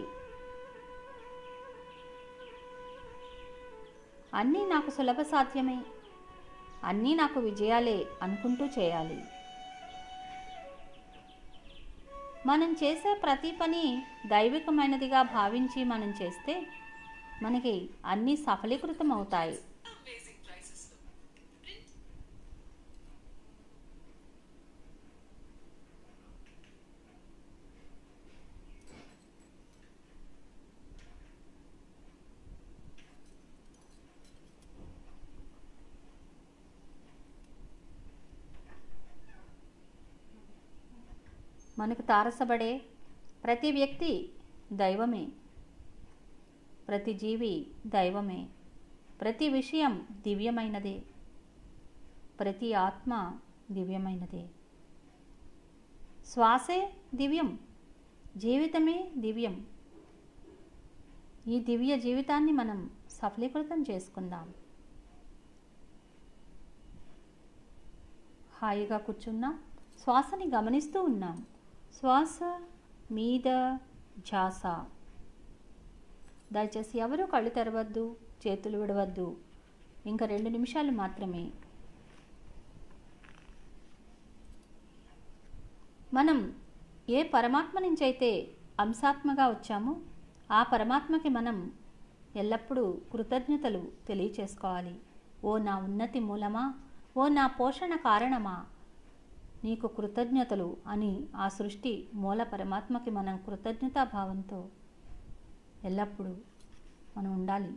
అన్నీ నాకు సులభ సాధ్యమే అన్నీ నాకు విజయాలే అనుకుంటూ చేయాలి మనం చేసే ప్రతి పని దైవికమైనదిగా భావించి మనం చేస్తే మనకి అన్నీ సఫలీకృతం అవుతాయి Amazing prices లో print మనకు తారసపడే ప్రతి వ్యక్తి దైవమే ప్రతి జీవి దైవమే ప్రతి విషయం దివ్యమైనదే ప్రతి ఆత్మ దివ్యమైనదే శ్వాసే దివ్యం జీవితమే దివ్యం ఈ దివ్య జీవితాన్ని మనం సఫలీకృతం చేసుకుందాం హాయిగా కూర్చున్నాం శ్వాసని గమనిస్తూ ఉన్నాం శ్వాస మీద ఝాస దయచేసి ఎవరూ కళ్ళు తెరవద్దు చేతులు విడవద్దు ఇంకా రెండు నిమిషాలు మాత్రమే మనం ఏ పరమాత్మ నుంచి అయితే అంశాత్మగా వచ్చామో ఆ పరమాత్మకి మనం ఎల్లప్పుడూ కృతజ్ఞతలు తెలియచేసుకోవాలి ఓ నా ఉన్నతి మూలమా ఓ నా పోషణ కారణమా నీకు కృతజ్ఞతలు అని ఆ సృష్టి మూల పరమాత్మకి మనం కృతజ్ఞతా భావంతో ఎల్లప్పుడూ మనం ఉండాలి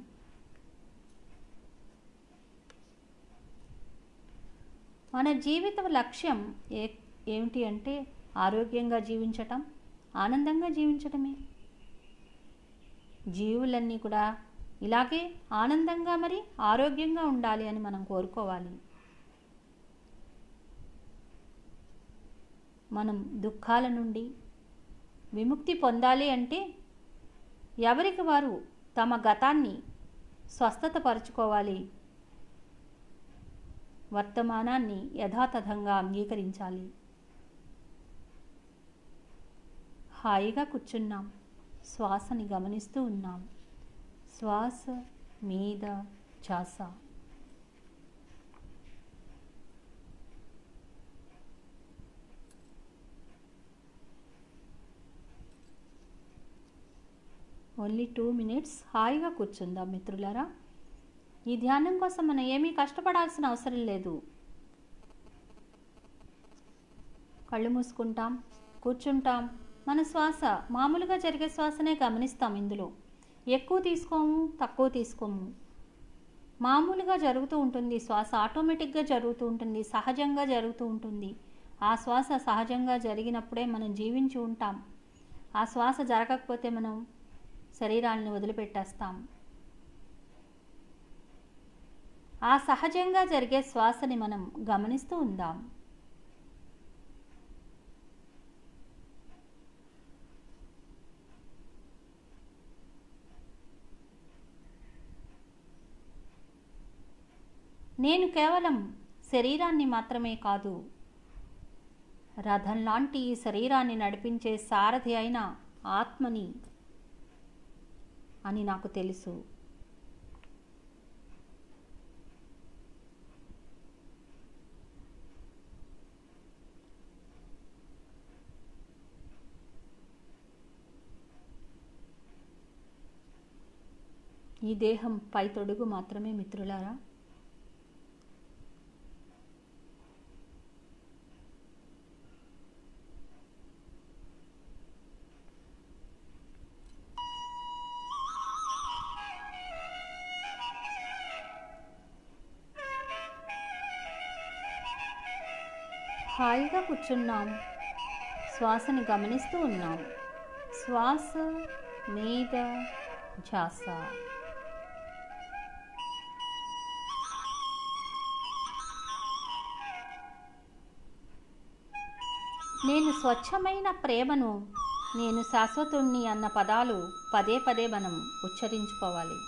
మన జీవిత లక్ష్యం ఏ ఏమిటి అంటే ఆరోగ్యంగా జీవించటం ఆనందంగా జీవించటమే జీవులన్నీ కూడా ఇలాగే ఆనందంగా మరి ఆరోగ్యంగా ఉండాలి అని మనం కోరుకోవాలి మనం దుఃఖాల నుండి విముక్తి పొందాలి అంటే ఎవరికి వారు తమ గతాన్ని స్వస్థత పరుచుకోవాలి వర్తమానాన్ని యథాతథంగా అంగీకరించాలి హాయిగా కూర్చున్నాం శ్వాసని గమనిస్తూ ఉన్నాం శ్వాస మీద ఛాస ఓన్లీ టూ మినిట్స్ హాయిగా కూర్చుందాం మిత్రులారా ఈ ధ్యానం కోసం మనం ఏమీ కష్టపడాల్సిన అవసరం లేదు కళ్ళు మూసుకుంటాం కూర్చుంటాం మన శ్వాస మామూలుగా జరిగే శ్వాసనే గమనిస్తాం ఇందులో ఎక్కువ తీసుకోము తక్కువ తీసుకోము మామూలుగా జరుగుతూ ఉంటుంది శ్వాస ఆటోమేటిక్గా జరుగుతూ ఉంటుంది సహజంగా జరుగుతూ ఉంటుంది ఆ శ్వాస సహజంగా జరిగినప్పుడే మనం జీవించి ఉంటాం ఆ శ్వాస జరగకపోతే మనం శరీరాన్ని వదిలిపెట్టేస్తాం ఆ సహజంగా జరిగే శ్వాసని మనం గమనిస్తూ ఉందాం నేను కేవలం శరీరాన్ని మాత్రమే కాదు రథం లాంటి ఈ శరీరాన్ని నడిపించే సారథి అయిన ఆత్మని అని నాకు తెలుసు ఈ దేహం పై తొడుగు మాత్రమే మిత్రులారా హాయిగా కూర్చున్నాం శ్వాసని గమనిస్తూ ఉన్నాం శ్వాస మీద ఝాస నేను స్వచ్ఛమైన ప్రేమను నేను శాశ్వతుణ్ణి అన్న పదాలు పదే పదే మనం ఉచ్చరించుకోవాలి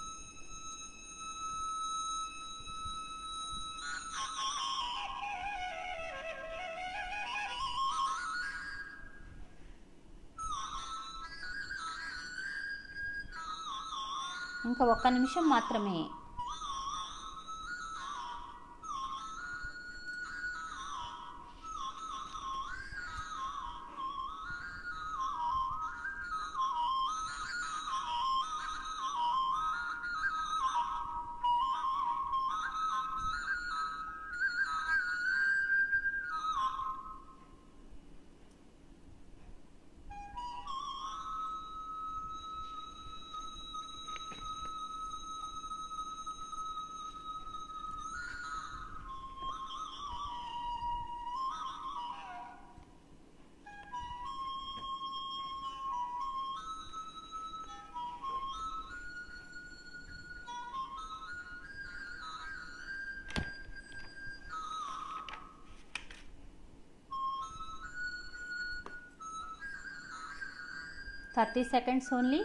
ఇంకా ఒక్క నిమిషం మాత్రమే thirty seconds only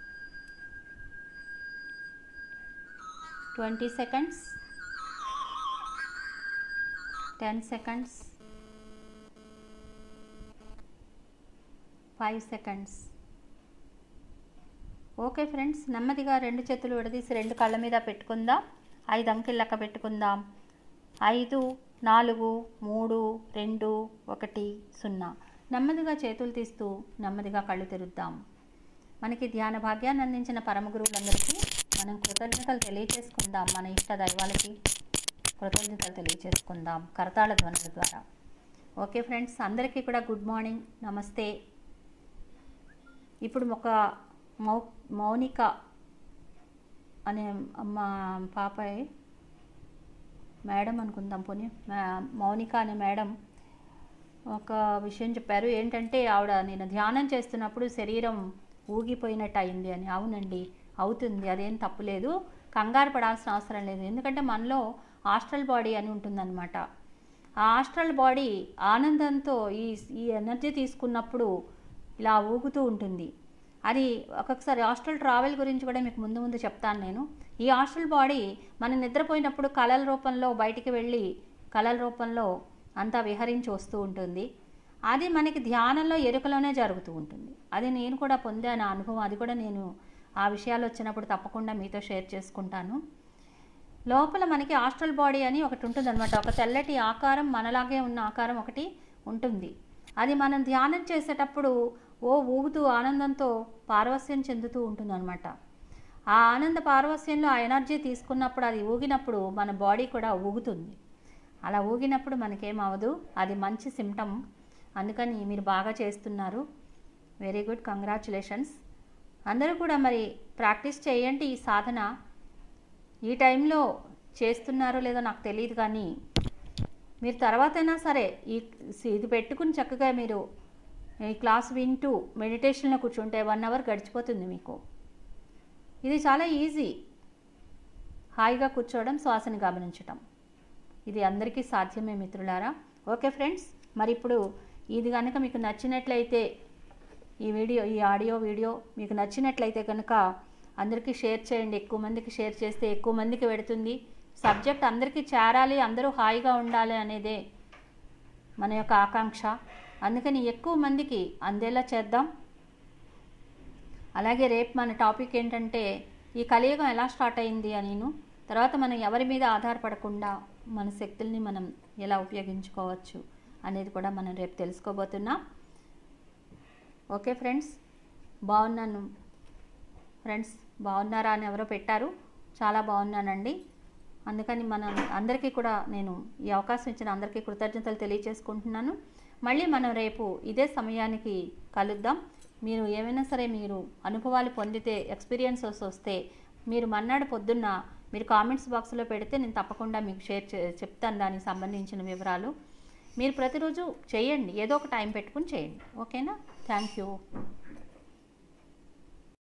twenty seconds ten seconds five seconds okay friends నెమ్మదిగా రెండు చేతులు విడదీసి రెండు కళ్ళ మీద పెట్టుకుందాం ఐదు అంకెలు లెక్క పెట్టుకుందాం ఐదు నాలుగు మూడు రెండు ఒకటి సున్నా నెమ్మదిగా చేతులు తీస్తూ నెమ్మదిగా కళ్ళు తెరుద్దాం మనకి ధ్యాన భాగ్యాన్ని అందించిన పరమ గురువులందరికీ మనం కృతజ్ఞతలు తెలియచేసుకుందాం మన ఇష్ట దైవాలకి కృతజ్ఞతలు తెలియచేసుకుందాం కరతాళ ధ్వనుల ద్వారా ఓకే ఫ్రెండ్స్ అందరికీ కూడా గుడ్ మార్నింగ్ నమస్తే ఇప్పుడు ఒక మౌ మౌనిక అనే అమ్మ పాపాయ్ మేడం అనుకుందాం పోనీ మా- మౌనిక అనే మేడం ఒక విషయం చెప్పారు ఏంటంటే ఆవిడ నేను ధ్యానం చేస్తున్నప్పుడు శరీరం ఊగిపోయినట్టు అయింది అని అవునండి అవుతుంది అదేం తప్పులేదు కంగారు పడాల్సిన అవసరం లేదు ఎందుకంటే మనలో ఆస్ట్రల్ బాడీ అని ఉంటుందన్నమాట ఆ ఆస్ట్రల్ బాడీ ఆనందంతో ఈ ఈ ఎనర్జీ తీసుకున్నప్పుడు ఇలా ఊగుతూ ఉంటుంది అది ఒక్కొక్కసారి హాస్టల్ ట్రావెల్ గురించి కూడా మీకు ముందు ముందు చెప్తాను నేను ఈ హాస్టల్ బాడీ మనం నిద్రపోయినప్పుడు కళల రూపంలో బయటికి వెళ్ళి కళల రూపంలో అంతా విహరించి వస్తూ ఉంటుంది అది మనకి ధ్యానంలో ఎరుకలోనే జరుగుతూ ఉంటుంది అది నేను కూడా పొందాను ఆ అనుభవం అది కూడా నేను ఆ విషయాలు వచ్చినప్పుడు తప్పకుండా మీతో షేర్ చేసుకుంటాను లోపల మనకి ఆస్ట్రల్ బాడీ అని ఒకటి ఉంటుంది అనమాట ఒక తెల్లటి ఆకారం మనలాగే ఉన్న ఆకారం ఒకటి ఉంటుంది అది మనం ధ్యానం చేసేటప్పుడు ఓ ఊగుతూ ఆనందంతో పారవస్యం చెందుతూ ఉంటుందన్నమాట ఆ ఆనంద పారవస్యంలో ఆ ఎనర్జీ తీసుకున్నప్పుడు అది ఊగినప్పుడు మన బాడీ కూడా ఊగుతుంది అలా ఊగినప్పుడు మనకేం అవ్వదు అది మంచి సిమ్టమ్ అందుకని మీరు బాగా చేస్తున్నారు వెరీ గుడ్ కంగ్రాచులేషన్స్ అందరూ కూడా మరి ప్రాక్టీస్ చేయండి ఈ సాధన ఈ టైంలో చేస్తున్నారో లేదో నాకు తెలియదు కానీ మీరు తర్వాతైనా సరే ఈ ఇది పెట్టుకుని చక్కగా మీరు ఈ క్లాస్ వింటూ మెడిటేషన్లో కూర్చుంటే వన్ అవర్ గడిచిపోతుంది మీకు ఇది చాలా ఈజీ హాయిగా కూర్చోవడం శ్వాసని గమనించటం ఇది అందరికీ సాధ్యమే మిత్రులారా ఓకే ఫ్రెండ్స్ మరి ఇప్పుడు ఇది కనుక మీకు నచ్చినట్లయితే ఈ వీడియో ఈ ఆడియో వీడియో మీకు నచ్చినట్లయితే కనుక అందరికీ షేర్ చేయండి ఎక్కువ మందికి షేర్ చేస్తే ఎక్కువ మందికి పెడుతుంది సబ్జెక్ట్ అందరికీ చేరాలి అందరూ హాయిగా ఉండాలి అనేదే మన యొక్క ఆకాంక్ష అందుకని ఎక్కువ మందికి అందేలా చేద్దాం అలాగే రేపు మన టాపిక్ ఏంటంటే ఈ కలియుగం ఎలా స్టార్ట్ అయింది అనిను తర్వాత మనం ఎవరి మీద ఆధారపడకుండా మన శక్తుల్ని మనం ఎలా ఉపయోగించుకోవచ్చు అనేది కూడా మనం రేపు తెలుసుకోబోతున్నాం ఓకే ఫ్రెండ్స్ బాగున్నాను ఫ్రెండ్స్ బాగున్నారా అని ఎవరో పెట్టారు చాలా బాగున్నానండి అందుకని మనం అందరికీ కూడా నేను ఈ అవకాశం ఇచ్చిన అందరికీ కృతజ్ఞతలు తెలియజేసుకుంటున్నాను మళ్ళీ మనం రేపు ఇదే సమయానికి కలుద్దాం మీరు ఏమైనా సరే మీరు అనుభవాలు పొందితే ఎక్స్పీరియన్సెస్ వస్తే మీరు మన్నాడు పొద్దున్న మీరు కామెంట్స్ బాక్స్లో పెడితే నేను తప్పకుండా మీకు షేర్ చే చెప్తాను దానికి సంబంధించిన వివరాలు మీరు ప్రతిరోజు చేయండి ఏదో ఒక టైం పెట్టుకుని చేయండి ఓకేనా థ్యాంక్ యూ